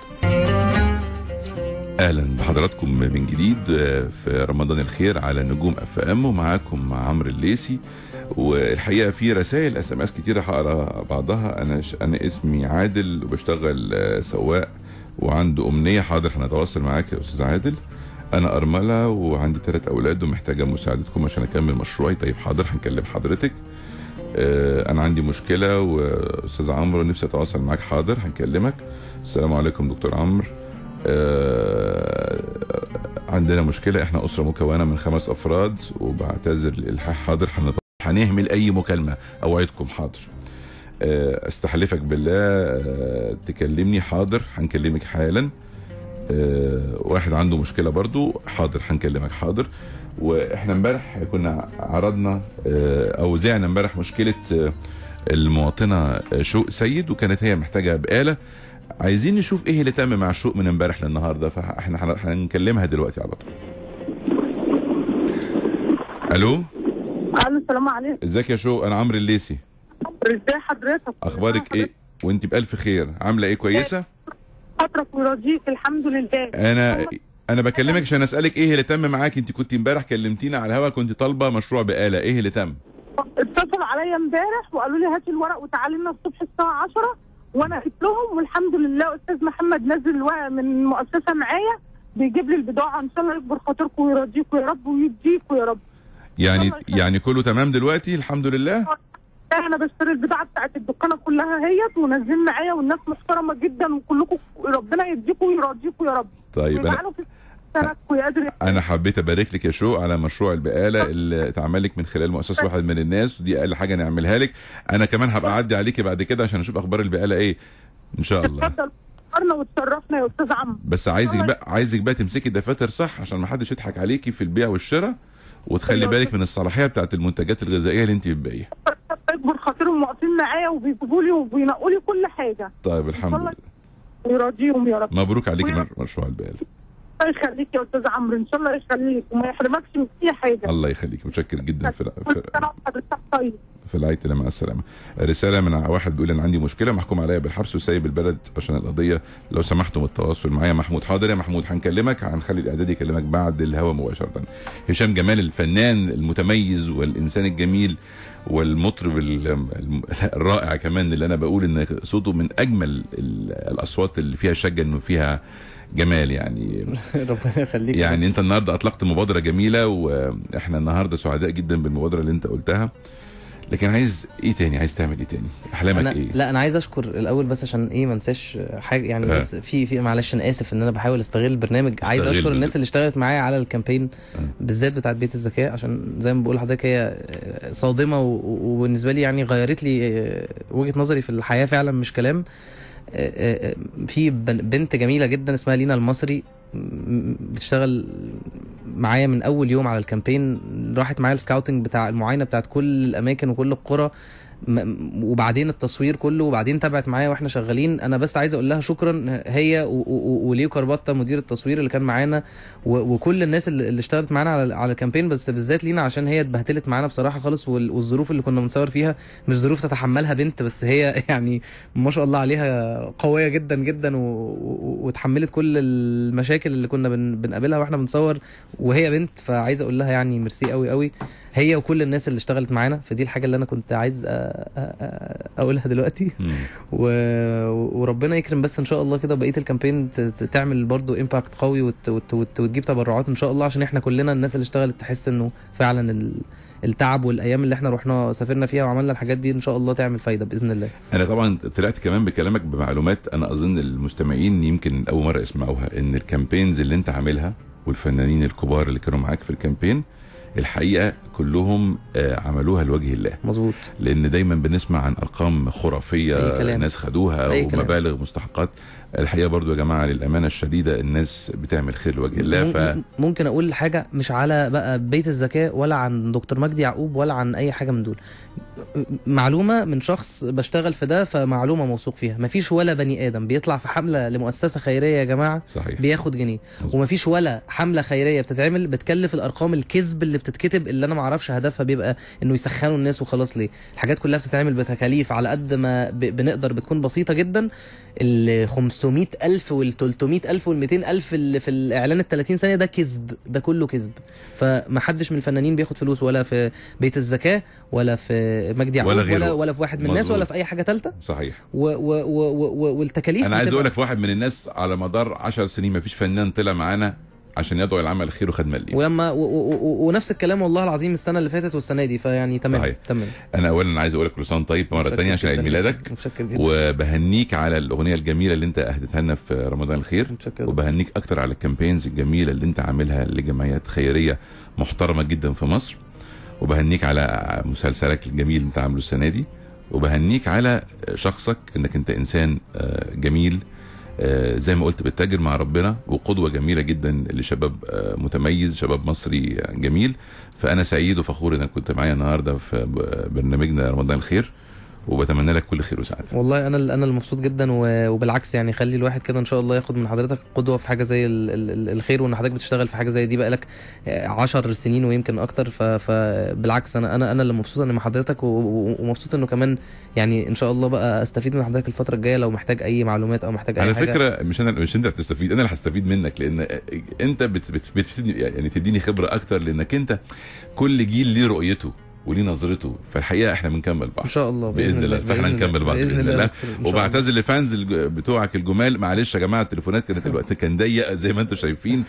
اهلا بحضراتكم من جديد آه، في رمضان الخير على نجوم اف ام ومعاكم عمرو الليثي والحقيقه في رسائل اس ام اس كتيره هقرا بعضها انا ش... انا اسمي عادل وبشتغل آه، سواق وعنده امنيه حاضر هنتواصل معاك يا استاذ عادل انا ارمله وعندي ثلاث اولاد ومحتاجه مساعدتكم عشان اكمل مشروعي طيب حاضر هنكلم حضرتك آه، انا عندي مشكله واستاذ عمرو نفسي اتواصل معاك حاضر هنكلمك السلام عليكم دكتور عمرو آه، عندنا مشكله احنا اسره مكونه من خمس افراد وبعتذر الالحاح حاضر هنت- هنهمل اي مكالمه اوعدكم حاضر آه، استحلفك بالله آه، تكلمني حاضر هنكلمك حالا آه، واحد عنده مشكله برضو حاضر هنكلمك حاضر واحنا امبارح كنا عرضنا آه، او زعنا امبارح مشكله آه، المواطنه آه، شوق سيد وكانت هي محتاجه بقاله عايزين نشوف ايه اللي تم مع شوق من امبارح للنهارده فاحنا هن- هنكلمها دلوقتي على طول الو الو السلام عليكم ازيك يا شوق انا عمرو الليثي ازاي حضرتك اخبارك ايه وانت بالف خير عامله ايه كويسه فترك ويرضيك الحمد لله انا انا بكلمك عشان اسالك ايه اللي تم معاك انت كنت امبارح كلمتينا على الهوا كنت طالبه مشروع بقاله ايه اللي تم اتصلوا عليا امبارح وقالوا لي هاتي الورق وتعالي لنا الصبح الساعه 10 وانا قلت لهم والحمد لله استاذ محمد نزل الورق من مؤسسه معايا بيجيب لي البضاعه ان شاء الله يكبر خاطركم ويرضيكم يا رب ويديكم يا رب يعني الله يخليك. يعني كله تمام دلوقتي الحمد لله انا بشتري البضاعه بتاعت الدكانه كلها هيت ونزل معايا والناس محترمه جدا وكلكم ربنا يديكم ويرضيكم يا رب طيب انا ويجعله في سنتكم يا قادر انا حبيت ابارك لك يا شو على مشروع البقاله اللي اتعمل لك من خلال مؤسسه واحد من الناس ودي اقل حاجه نعملها لك انا كمان هبقى اعدي عليكي بعد كده عشان اشوف اخبار البقاله ايه ان شاء الله اتفضل فكرنا وتشرفنا يا استاذ عمرو بس عايزك بقى عايزك بقى تمسكي الدفاتر صح عشان ما حدش يضحك عليكي في البيع والشراء وتخلي بالك من الصلاحيه بتاعت المنتجات الغذائيه اللي انت بتبيعيها يكبر خاطرهم واقفين معايا وبيجيبوا لي وبينقوا لي كل حاجه طيب الحمد والله لله ويراضيهم يا رب مبروك عليكي مر- مشروع البقاله الله يخليك يا استاذ عمرو ان شاء الله يخليك وما يحرمكش من اي حاجه الله يخليك متشكر جدا في كل في, سنه وحضرتك طيب في رعايه الله مع السلامه رساله من واحد بيقول انا عندي مشكله محكوم عليا بالحبس وسايب البلد عشان القضيه لو سمحتم التواصل معايا محمود حاضر يا محمود هنكلمك هنخلي الاعداد يكلمك بعد الهوا مباشره هشام جمال الفنان المتميز والانسان الجميل والمطرب ال- الم- الرائع كمان اللي انا بقول ان صوته من اجمل ال- الاصوات اللي فيها شجه انه فيها جمال يعني ربنا يخليك يعني انت النهارده اطلقت مبادره جميله واحنا النهارده سعداء جدا بالمبادره اللي انت قلتها لكن عايز ايه تاني عايز تعمل ايه تاني احلامك انا ايه لا انا عايز اشكر الاول بس عشان ايه ما انساش حاجه يعني آه. بس في في معلش انا اسف ان انا بحاول استغل البرنامج عايز استغل. اشكر الناس اللي اشتغلت معايا على الكامبين بالذات بتاعت بيت الذكاء عشان زي ما بقول لحضرتك هي آه، صادمه و- و- وبالنسبه لي يعني غيرت لي آه، وجهه نظري في الحياه فعلا مش كلام آه، آه، في بن- بنت جميله جدا اسمها لينا المصري م- بتشتغل معايا من اول يوم على الكامبين راحت معايا السكاوتنج بتاع المعاينه بتاعت كل الاماكن وكل القرى م- وبعدين التصوير كله وبعدين تابعت معايا واحنا شغالين انا بس عايز اقول لها شكرا هي و- و- وليو كارباتا مدير التصوير اللي كان معانا و- وكل الناس اللي اللي اشتغلت معانا على على الكامبين بس بالذات لينا عشان هي اتبهدلت معانا بصراحه خالص وال- والظروف اللي كنا بنصور فيها مش ظروف تتحملها بنت بس هي يعني ما شاء الله عليها قويه جدا جدا و- و- واتحملت كل المشاكل اللي كنا بن- بنقابلها واحنا بنصور وهي بنت فعايز اقول لها يعني ميرسي قوي قوي هي وكل الناس اللي اشتغلت معانا فدي الحاجه اللي انا كنت عايز أ- أ- أ- اقولها دلوقتي مم. و... وربنا يكرم بس ان شاء الله كده بقيه الكامبين ت- ت- تعمل برضو امباكت قوي وت... وت... وت... وتجيب تبرعات ان شاء الله عشان احنا كلنا الناس اللي اشتغلت تحس انه فعلا ال... التعب والايام اللي احنا رحنا سافرنا فيها وعملنا الحاجات دي ان شاء الله تعمل فايده باذن الله انا طبعا طلعت كمان بكلامك بمعلومات انا اظن المستمعين يمكن اول مره يسمعوها ان الكامبينز اللي انت عاملها والفنانين الكبار اللي كانوا معاك في الكامبين الحقيقه كلهم آه، عملوها لوجه الله مظبوط لان دايما بنسمع عن ارقام خرافيه أي كلام. ناس خدوها أي كلام. ومبالغ مستحقات الحقيقه برضو يا جماعه للامانه الشديده الناس بتعمل خير لوجه الله ف مم- ممكن اقول حاجه مش على بقى بيت الذكاء ولا عن دكتور مجدي يعقوب ولا عن اي حاجه من دول معلومه من شخص بشتغل في ده فمعلومه موثوق فيها مفيش ولا بني ادم بيطلع في حمله لمؤسسه خيريه يا جماعه صحيح بياخد جنيه مظبوط. ومفيش ولا حمله خيريه بتتعمل بتكلف الارقام الكذب اللي بتتكتب اللي انا ما اعرفش هدفها بيبقى انه يسخنوا الناس وخلاص ليه الحاجات كلها بتتعمل بتكاليف على قد ما ب- بنقدر بتكون بسيطه جدا ال 500 الف وال 300 الف وال 200 الف اللي في الاعلان ال 30 ثانيه ده كذب ده كله كذب فمحدش من الفنانين بياخد فلوس ولا في بيت الزكاه ولا في مجدي يعقوب ولا ولا, غيره. ولا, ولا في واحد من الناس مظبوط. ولا في اي حاجه ثالثه صحيح و و و و والتكاليف انا عايز بتبقى- اقول لك في واحد من الناس على مدار 10 سنين ما فيش فنان طلع معانا عشان يدعو العمل الخير وخد مليم ولما و و و ونفس الكلام والله العظيم السنه اللي فاتت والسنه دي فيعني تمام صحيح. تمام انا اولا عايز اقول لك كل سنه وأنت طيب مره متشكر ثانيه عشان عيد جداً. ميلادك متشكر جدا وبهنيك على الاغنيه الجميله اللي انت اهدتها لنا في رمضان الخير متشكر وبهنيك اكتر على الكامبينز الجميله اللي انت عاملها لجمعيات خيريه محترمه جدا في مصر وبهنيك على مسلسلك الجميل اللي انت عامله السنه دي وبهنيك على شخصك انك انت انسان آه، جميل آه، زي ما قلت بتتاجر مع ربنا وقدوه جميله جدا لشباب آه، متميز شباب مصري جميل فانا سعيد وفخور انك كنت معايا النهارده في ب- برنامجنا رمضان الخير وبتمنى لك كل خير وسعاده والله انا انا اللي مبسوط جدا و- وبالعكس يعني خلي الواحد كده ان شاء الله ياخد من حضرتك قدوه في حاجه زي ال- ال- ال- الخير وان حضرتك بتشتغل في حاجه زي دي بقالك 10 سنين ويمكن اكتر ف- فبالعكس انا انا انا اللي مبسوط اني مع حضرتك و- و- ومبسوط انه كمان يعني ان شاء الله بقى استفيد من حضرتك الفتره الجايه لو محتاج اي معلومات او محتاج اي على حاجه فكره مش انا مش انت هتستفيد انا اللي هستفيد منك لان انت بت بت بتفيدني يعني تديني خبره اكتر لانك انت كل جيل ليه رؤيته وليه نظرته فالحقيقه احنا بنكمل بعض ان شاء الله باذن الله فاحنا بإذن نكمل بعض باذن الله دكتور، إن شاء الله. وبعتذر لفانز الج- بتوعك الجمال معلش يا جماعه التليفونات كانت الوقت كان ضيق زي ما انتم شايفين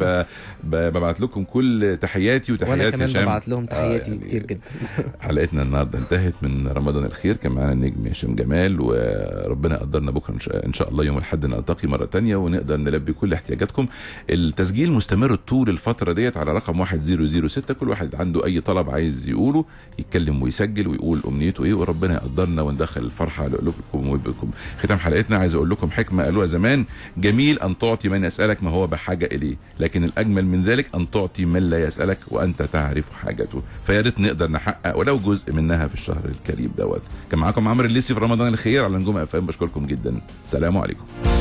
فببعت لكم كل تحياتي وانا وتحيات كمان هشام ببعت لهم تحياتي يعني كتير جدا حلقتنا النهارده انتهت من رمضان الخير كان معانا النجم هشام جمال وربنا يقدرنا بكره إن شاء- ان شاء الله يوم الاحد نلتقي مره تانية ونقدر نلبي كل احتياجاتكم التسجيل مستمر طول الفتره ديت على رقم 1006 كل واحد عنده اي طلب عايز يقوله يتكلم ويسجل ويقول امنيته ايه وربنا يقدرنا وندخل الفرحه لقلوبكم وبكم ختام حلقتنا عايز اقول لكم حكمه قالوها زمان جميل ان تعطي من يسالك ما هو بحاجه اليه لكن الاجمل من ذلك ان تعطي من لا يسالك وانت تعرف حاجته فيا ريت نقدر نحقق ولو جزء منها في الشهر الكريم دوت كان معاكم عمرو الليسي في رمضان الخير على نجوم اف ام بشكركم جدا سلام عليكم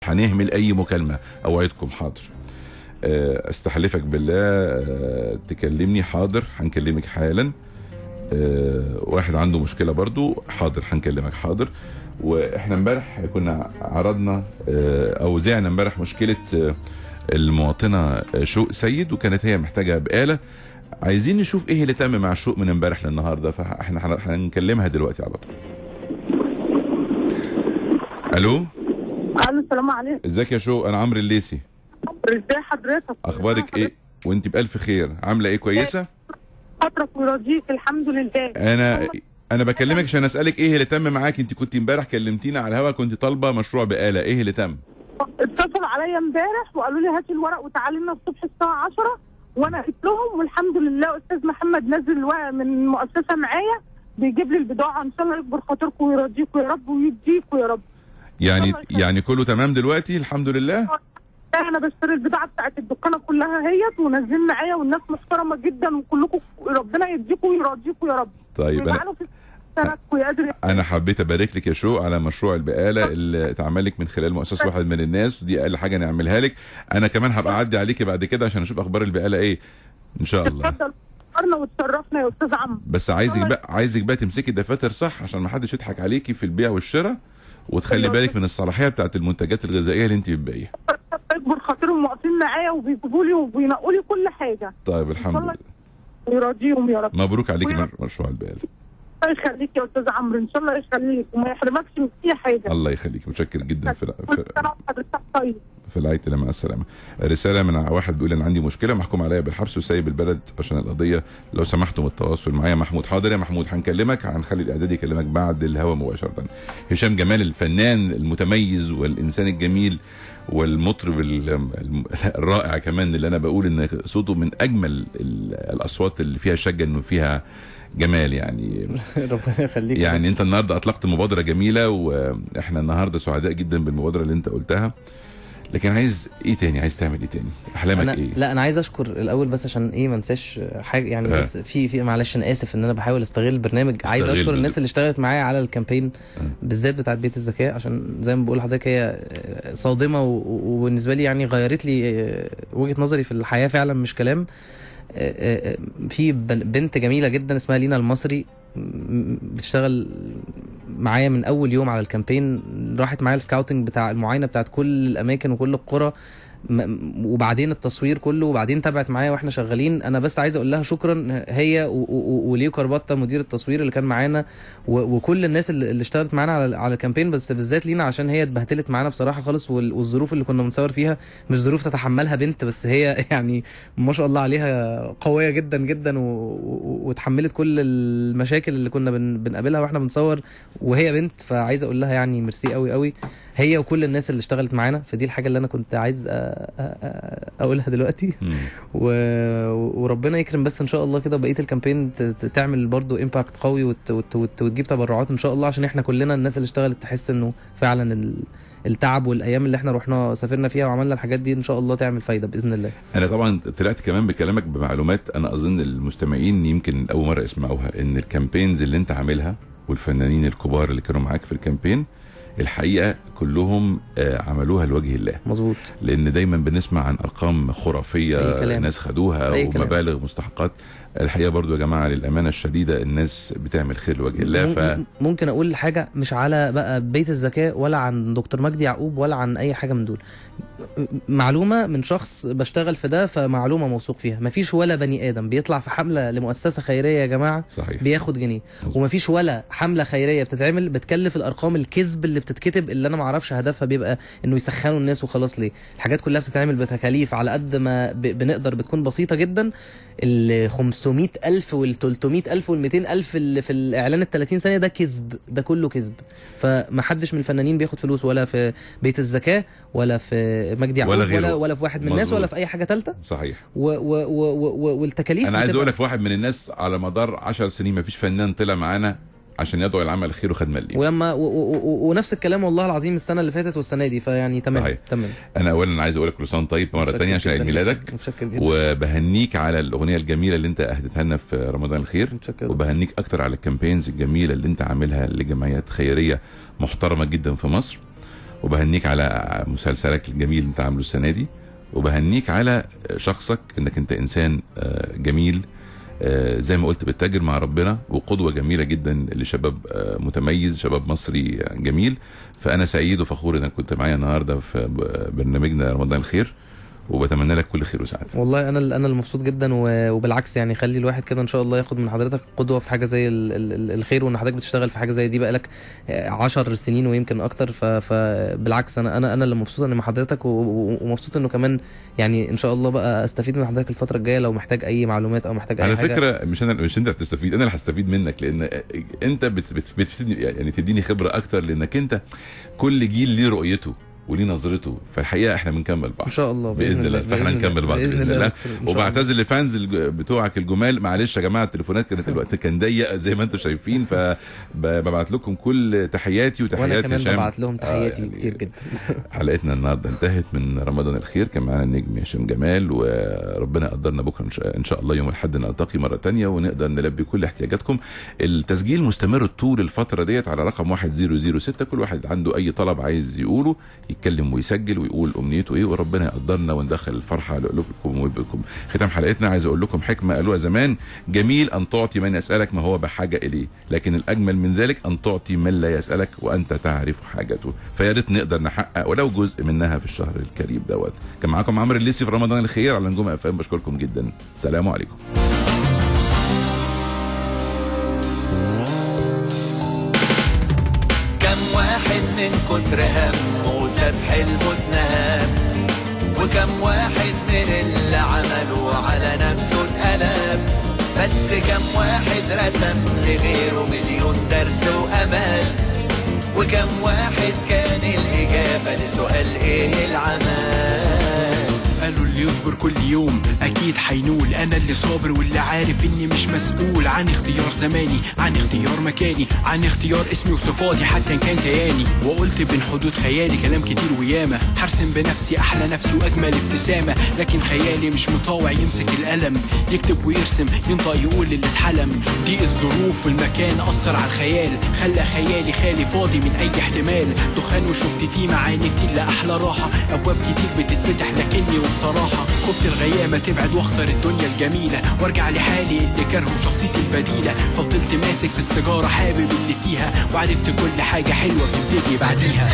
هنهمل اي مكالمه اوعدكم حاضر آه، استحلفك بالله آه، تكلمني حاضر هنكلمك حالا آه، واحد عنده مشكله برضو حاضر هنكلمك حاضر واحنا امبارح كنا عرضنا آه، او زعنا امبارح مشكله آه، المواطنه آه، شوق سيد وكانت هي محتاجه بقاله عايزين نشوف ايه اللي تم مع شوق من امبارح للنهارده فاحنا هن- هنكلمها دلوقتي على طول الو الو السلام عليكم ازيك يا شوق انا عمرو الليسي ازي حضرتك اخبارك ايه وانت بالف خير عامله ايه كويسه فترك ويرضيك الحمد لله انا انا بكلمك عشان اسالك ايه اللي تم معاك انت كنت امبارح كلمتينا على الهوا كنت طالبه مشروع بقاله ايه اللي تم اتصل عليا امبارح وقالوا لي هاتي الورق وتعالي لنا الصبح الساعه 10 وانا قلت لهم والحمد لله استاذ محمد نزل ورق من مؤسسه معايا بيجيب لي البضاعه ان شاء الله يكبر خاطركم ويرضيكم يا رب ويديكم يا رب يعني الله يخليك. يعني كله تمام دلوقتي الحمد لله انا بشتري البضاعه بتاعت الدكانه كلها هيت ونازلين معايا والناس محترمه جدا وكلكم ربنا يديكم ويرضيكم يا رب طيب انا ويجعله في سنتكم يا قادر انا حبيت ابارك لك يا شو على مشروع البقاله اللي اتعمل لك من خلال مؤسسه واحد من الناس ودي اقل حاجه نعملها لك انا كمان هبقى اعدي عليكي بعد كده عشان اشوف اخبار البقاله ايه ان شاء الله اتفضل فكرنا وتشرفنا يا استاذ عمرو بس عايزك بقى عايزك بقى تمسكي الدفاتر صح عشان ما حدش يضحك عليكي في البيع والشراء وتخلي أيوة. بالك من الصلاحيه بتاعت المنتجات الغذائيه اللي انت بتبيعيها يكبر خاطرهم واقفين معايا وبيجيبوا لي وبينقوا لي كل حاجه طيب الحمد والله لله ويرضيهم يا رب مبروك عليكي ويا- مر- مشروع البقاله الله يخليك يا استاذ عمرو ان شاء الله يخليك وما يحرمكش من اي حاجه الله يخليك متشكر جدا في كل في, سنه وحضرتك طيب في رعايه الله مع السلامه رساله من واحد بيقول انا عندي مشكله محكوم عليا بالحبس وسايب البلد عشان القضيه لو سمحتم التواصل معايا محمود حاضر يا محمود هنكلمك هنخلي الاعداد يكلمك بعد الهوا مباشره هشام جمال الفنان المتميز والانسان الجميل والمطرب ال- الم- الرائع كمان اللي انا بقول ان صوته من اجمل ال- الاصوات اللي فيها شجه انه فيها جمال يعني ربنا يخليك يعني انت النهارده اطلقت مبادره جميله واحنا النهارده سعداء جدا بالمبادره اللي انت قلتها لكن عايز ايه تاني عايز تعمل ايه تاني احلامك انا ايه لا انا عايز اشكر الاول بس عشان ايه ما انساش حاجه يعني آه. بس في في معلش انا اسف ان انا بحاول استغل البرنامج عايز استغل اشكر بالظبط. الناس اللي اشتغلت معايا على الكامبين بالذات بتاعت بيت الذكاء عشان زي ما بقول لحضرتك هي صادمه و- و- وبالنسبه لي يعني غيرت لي آه، وجهه نظري في الحياه فعلا مش كلام آه، آه، في بن- بنت جميله جدا اسمها لينا المصري م- بتشتغل معايا من اول يوم على الكامبين راحت معايا السكاوتنج بتاع المعاينه بتاعت كل الاماكن وكل القرى م- وبعدين التصوير كله وبعدين تابعت معايا واحنا شغالين انا بس عايز اقول لها شكرا هي و- و- وليو كرباتا مدير التصوير اللي كان معانا و- وكل الناس اللي اللي اشتغلت معانا على على الكامبين بس بالذات لينا عشان هي اتبهدلت معانا بصراحه خالص وال- والظروف اللي كنا بنصور فيها مش ظروف تتحملها بنت بس هي يعني ما شاء الله عليها قويه جدا جدا و... و... وتحملت كل المشاكل اللي كنا بن... بنقابلها واحنا بنصور وهي بنت فعايز اقول لها يعني ميرسي قوي قوي هي وكل الناس اللي اشتغلت معانا فدي الحاجه اللي انا كنت عايز أ... أ... أ... اقولها دلوقتي مم. و... وربنا يكرم بس ان شاء الله كده بقيه الكامبين ت... ت- تعمل برضو امباكت قوي وت... وت... وت... وتجيب تبرعات ان شاء الله عشان احنا كلنا الناس اللي اشتغلت تحس انه فعلا ال... التعب والايام اللي احنا رحنا سافرنا فيها وعملنا الحاجات دي ان شاء الله تعمل فايده باذن الله انا طبعا طلعت كمان بكلامك بمعلومات انا اظن المستمعين يمكن اول مره يسمعوها ان الكامبينز اللي انت عاملها والفنانين الكبار اللي كانوا معاك في الكامبين الحقيقه كلهم آه، عملوها لوجه الله مظبوط لان دايما بنسمع عن ارقام خرافيه أي كلام. ناس خدوها أي كلام. ومبالغ مستحقات الحقيقه برضو يا جماعه للامانه الشديده الناس بتعمل خير لوجه الله ف مم- ممكن اقول حاجه مش على بقى بيت الذكاء ولا عن دكتور مجدي يعقوب ولا عن اي حاجه من دول معلومه من شخص بشتغل في ده فمعلومه موثوق فيها مفيش ولا بني ادم بيطلع في حمله لمؤسسه خيريه يا جماعه صحيح بياخد جنيه مظبوط. ومفيش ولا حمله خيريه بتتعمل بتكلف الارقام الكذب اللي بتتكتب اللي انا ما اعرفش هدفها بيبقى انه يسخنوا الناس وخلاص ليه الحاجات كلها بتتعمل بتكاليف على قد ما ب- بنقدر بتكون بسيطه جدا ال 500 الف وال 300 الف وال 200 الف اللي في الاعلان ال 30 ثانيه ده كذب ده كله كذب فما حدش من الفنانين بياخد فلوس ولا في بيت الزكاه ولا في مجدي يعقوب ولا ولا, غيره. ولا, ولا في واحد من الناس مظبوط. ولا في اي حاجه ثالثه صحيح و و و و والتكاليف انا عايز بتبقى- اقول لك في واحد من الناس على مدار 10 سنين ما فيش فنان طلع معانا عشان يدعو العمل الخير وخد مليم ولما و و و ونفس الكلام والله العظيم السنه اللي فاتت والسنه دي فيعني تمام صحيح. تمام انا اولا عايز اقول لك كل سنه وأنت طيب مره متشكر تانية عشان عيد جداً. ميلادك متشكر جدا وبهنيك على الاغنيه الجميله اللي انت اهدتها لنا في رمضان الخير متشكر وبهنيك اكتر على الكامبينز الجميله اللي انت عاملها لجمعيات خيريه محترمه جدا في مصر وبهنيك على مسلسلك الجميل اللي انت عامله السنه دي وبهنيك على شخصك انك انت انسان آه، جميل آه، زي ما قلت بتتاجر مع ربنا وقدوه جميله جدا لشباب آه، متميز شباب مصري جميل فانا سعيد وفخور انك كنت معايا النهارده في ب- برنامجنا رمضان الخير وبتمنى لك كل خير وسعاده والله انا انا المبسوط جدا و- وبالعكس يعني خلي الواحد كده ان شاء الله ياخد من حضرتك قدوه في حاجه زي ال- ال- ال- الخير وان حضرتك بتشتغل في حاجه زي دي بقالك 10 سنين ويمكن اكتر ف- فبالعكس انا انا انا اللي مبسوط اني مع حضرتك و- و- ومبسوط انه كمان يعني ان شاء الله بقى استفيد من حضرتك الفتره الجايه لو محتاج اي معلومات او محتاج اي على حاجه فكره مش انا مش انت هتستفيد انا اللي هستفيد منك لان انت بت بت بتفيدني يعني تديني خبره اكتر لانك انت كل جيل ليه رؤيته وليه نظرته فالحقيقه احنا بنكمل بعض ان شاء الله باذن الله فاحنا بإذن الله. نكمل بعض باذن الله دكتور، إن شاء الله. وبعتذر لفانز الج- بتوعك الجمال معلش يا جماعه التليفونات كانت الوقت كان ضيق زي ما انتم شايفين فببعت لكم كل تحياتي وانا وتحيات كمان هشام ببعت لهم تحياتي يعني كتير جدا حلقتنا النهارده انتهت من رمضان الخير كان معانا النجم هشام جمال وربنا يقدرنا بكره إن شاء- ان شاء الله يوم الاحد نلتقي مره تانية ونقدر نلبي كل احتياجاتكم التسجيل مستمر طول الفتره ديت على رقم 1006 كل واحد عنده اي طلب عايز يقوله يتكلم ويسجل ويقول امنيته ايه وربنا يقدرنا وندخل الفرحه على قلوبكم وقلوبكم ختام حلقتنا عايز اقول لكم حكمه قالوها زمان جميل ان تعطي من يسالك ما هو بحاجه اليه لكن الاجمل من ذلك ان تعطي من لا يسالك وانت تعرف حاجته فيا ريت نقدر نحقق ولو جزء منها في الشهر الكريم دوت كان معاكم عمرو الليسي في رمضان الخير على نجوم اف ام بشكركم جدا سلام عليكم كم واحد من كتر همه ساب حلمه اتنهب وكم واحد من اللي عملوا على نفسه اتقلب بس كم واحد رسم لغيره مليون درس وامل وكم واحد كان الاجابه لسؤال ايه العمل قالوا اللي يصبر كل يوم اكيد حينول انا اللي صابر واللي عارف اني مش مسؤول عن اختيار زماني عن اختيار مكاني عن اختيار اسمي وصفاتي حتى ان كان كياني وقلت بين حدود خيالي كلام كتير وياما هرسم بنفسي احلى نفسي واجمل ابتسامه لكن خيالي مش مطاوع يمسك القلم يكتب ويرسم ينطق يقول اللي اتحلم دي الظروف والمكان اثر على الخيال خلى خيالي خالي فاضي من اي احتمال دخان وشفت فيه معاني كتير لاحلى راحه ابواب كتير بتتفتح لكني وبصراحه خفت الغيامه تبعد واخسر الدنيا الجميله وارجع لحالي اللي كرهه شخصيتي البديله ففضلت ماسك في السيجاره حابب اللي فيها وعرفت كل حاجه حلوه بتبتدي بعديها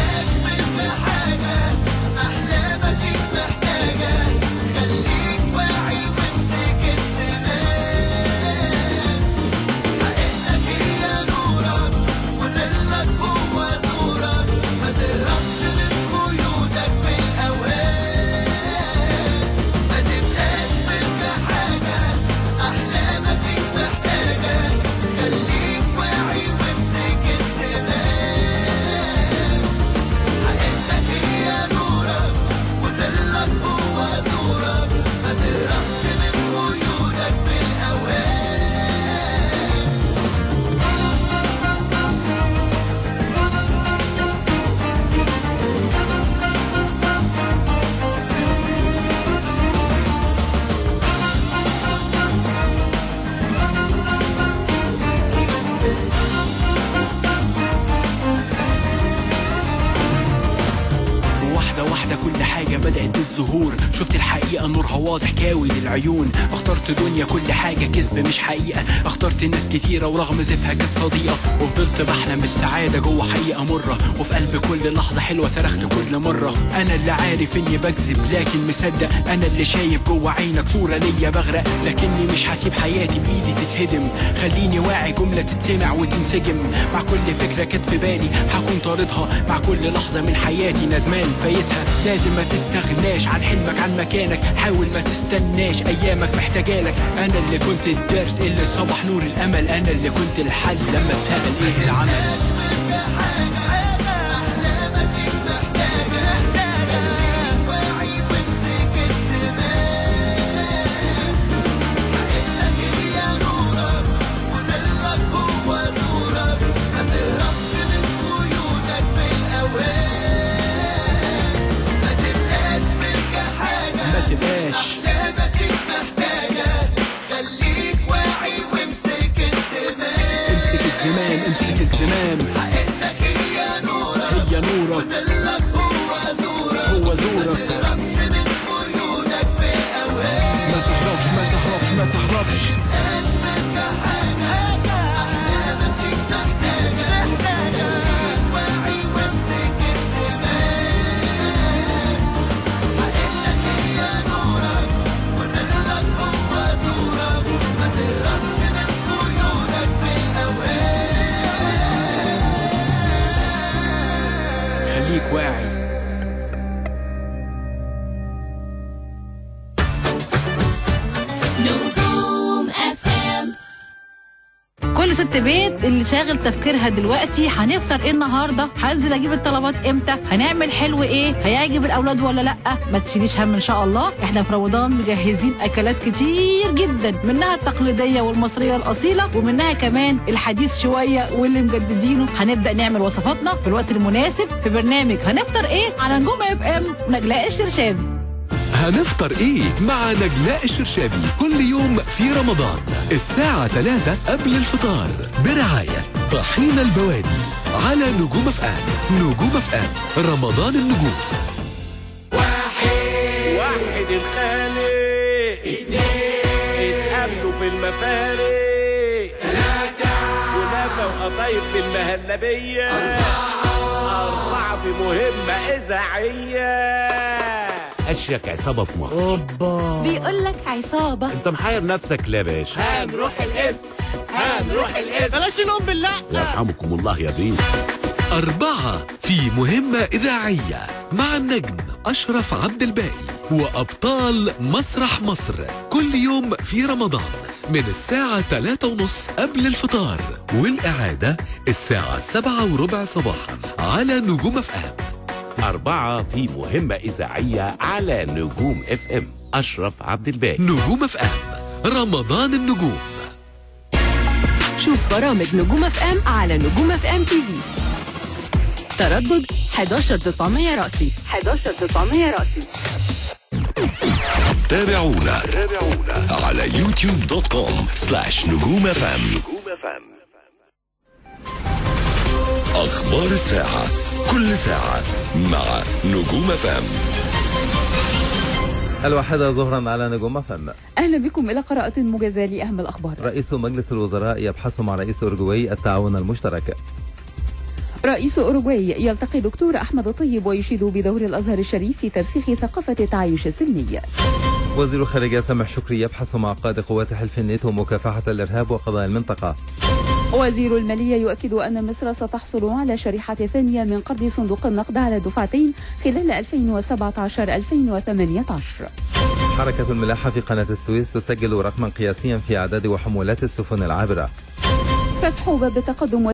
واحدة واحدة كل حاجة بدأت بالظهور شفت الحقيقة نورها واضح كاوي للعيون اخترت دنيا كل حاجة كذب مش حقيقة اخترت ناس كتيرة ورغم زفها كانت صديقة وفضلت بحلم بالسعادة جوه حقيقة مرة وفي قلب كل لحظة حلوة صرخت كل مرة أنا اللي عارف إني بكذب لكن مصدق أنا اللي شايف جوه عينك صورة ليا بغرق لكني مش هسيب حياتي بإيدي تتهدم خليني واعي جملة تتسمع وتنسجم مع كل فكرة كانت في بالي هكون طاردها مع كل لحظة من حياتي ندمان فايتها لازم ما تستغناش عن حلمك عن مكانك حاول ما تستناش أيامك محتاجالك أنا اللي كنت الدرس اللي صبح نور الأمل أنا اللي كنت الحل لما اتسأل إيه العمل ما تبقاش امسك الزمام امسك الزمام ست بيت اللي شاغل تفكيرها دلوقتي هنفطر ايه النهارده هنزل اجيب الطلبات امتى هنعمل حلو ايه هيعجب الاولاد ولا لا ما تشيليش هم ان شاء الله احنا في رمضان مجهزين اكلات كتير جدا منها التقليديه والمصريه الاصيله ومنها كمان الحديث شويه واللي مجددينه هنبدا نعمل وصفاتنا في الوقت المناسب في برنامج هنفطر ايه على نجوم اف ام نجلاء الشرشابي هنفطر ايه مع نجلاء الشرشابي كل يوم في رمضان الساعة 3 قبل الفطار برعاية طحين البوادي على نجوم اف ام نجوم اف ام رمضان النجوم واحد الخالق اتنين اتقابلوا في المفارق تلاتة ولما وقطايف في المهلبية أربعة في مهمة إذاعية أشيك عصابة في مصر بيقول لك عصابه أنت محير نفسك لا يا باشا هنروح القسم هنروح القسم بلاش نقوم بالله يرحمكم الله يا بيه أربعة في مهمة إذاعية مع النجم أشرف عبد الباقي وأبطال مسرح مصر كل يوم في رمضان من الساعة 3 ونص قبل الفطار والإعادة الساعة 7 وربع صباحا على نجوم اف ام أربعة في مهمة إذاعية على نجوم اف ام أشرف عبد الباقي نجوم اف ام رمضان النجوم شوف برامج نجوم اف ام على نجوم اف ام تي في تردد 11900 رأسي 11900 رأسي تابعونا على يوتيوب دوت كوم سلاش نجوم اف ام أخبار الساعة كل ساعة مع نجوم اف ام الواحدة ظهرا على نجوم فم أهلا بكم إلى قراءة موجزة لأهم الأخبار رئيس مجلس الوزراء يبحث مع رئيس أورجواي التعاون المشترك رئيس أوروغواي يلتقي دكتور أحمد الطيب ويشيد بدور الأزهر الشريف في ترسيخ ثقافة التعايش السلمي وزير الخارجية سامح شكري يبحث مع قائد قوات حلف الناتو مكافحة الإرهاب وقضاء المنطقة وزير المالية يؤكد أن مصر ستحصل على شريحة ثانية من قرض صندوق النقد على دفعتين خلال 2017-2018 حركة الملاحة في قناة السويس تسجل رقما قياسيا في أعداد وحمولات السفن العابرة فتح باب التقدم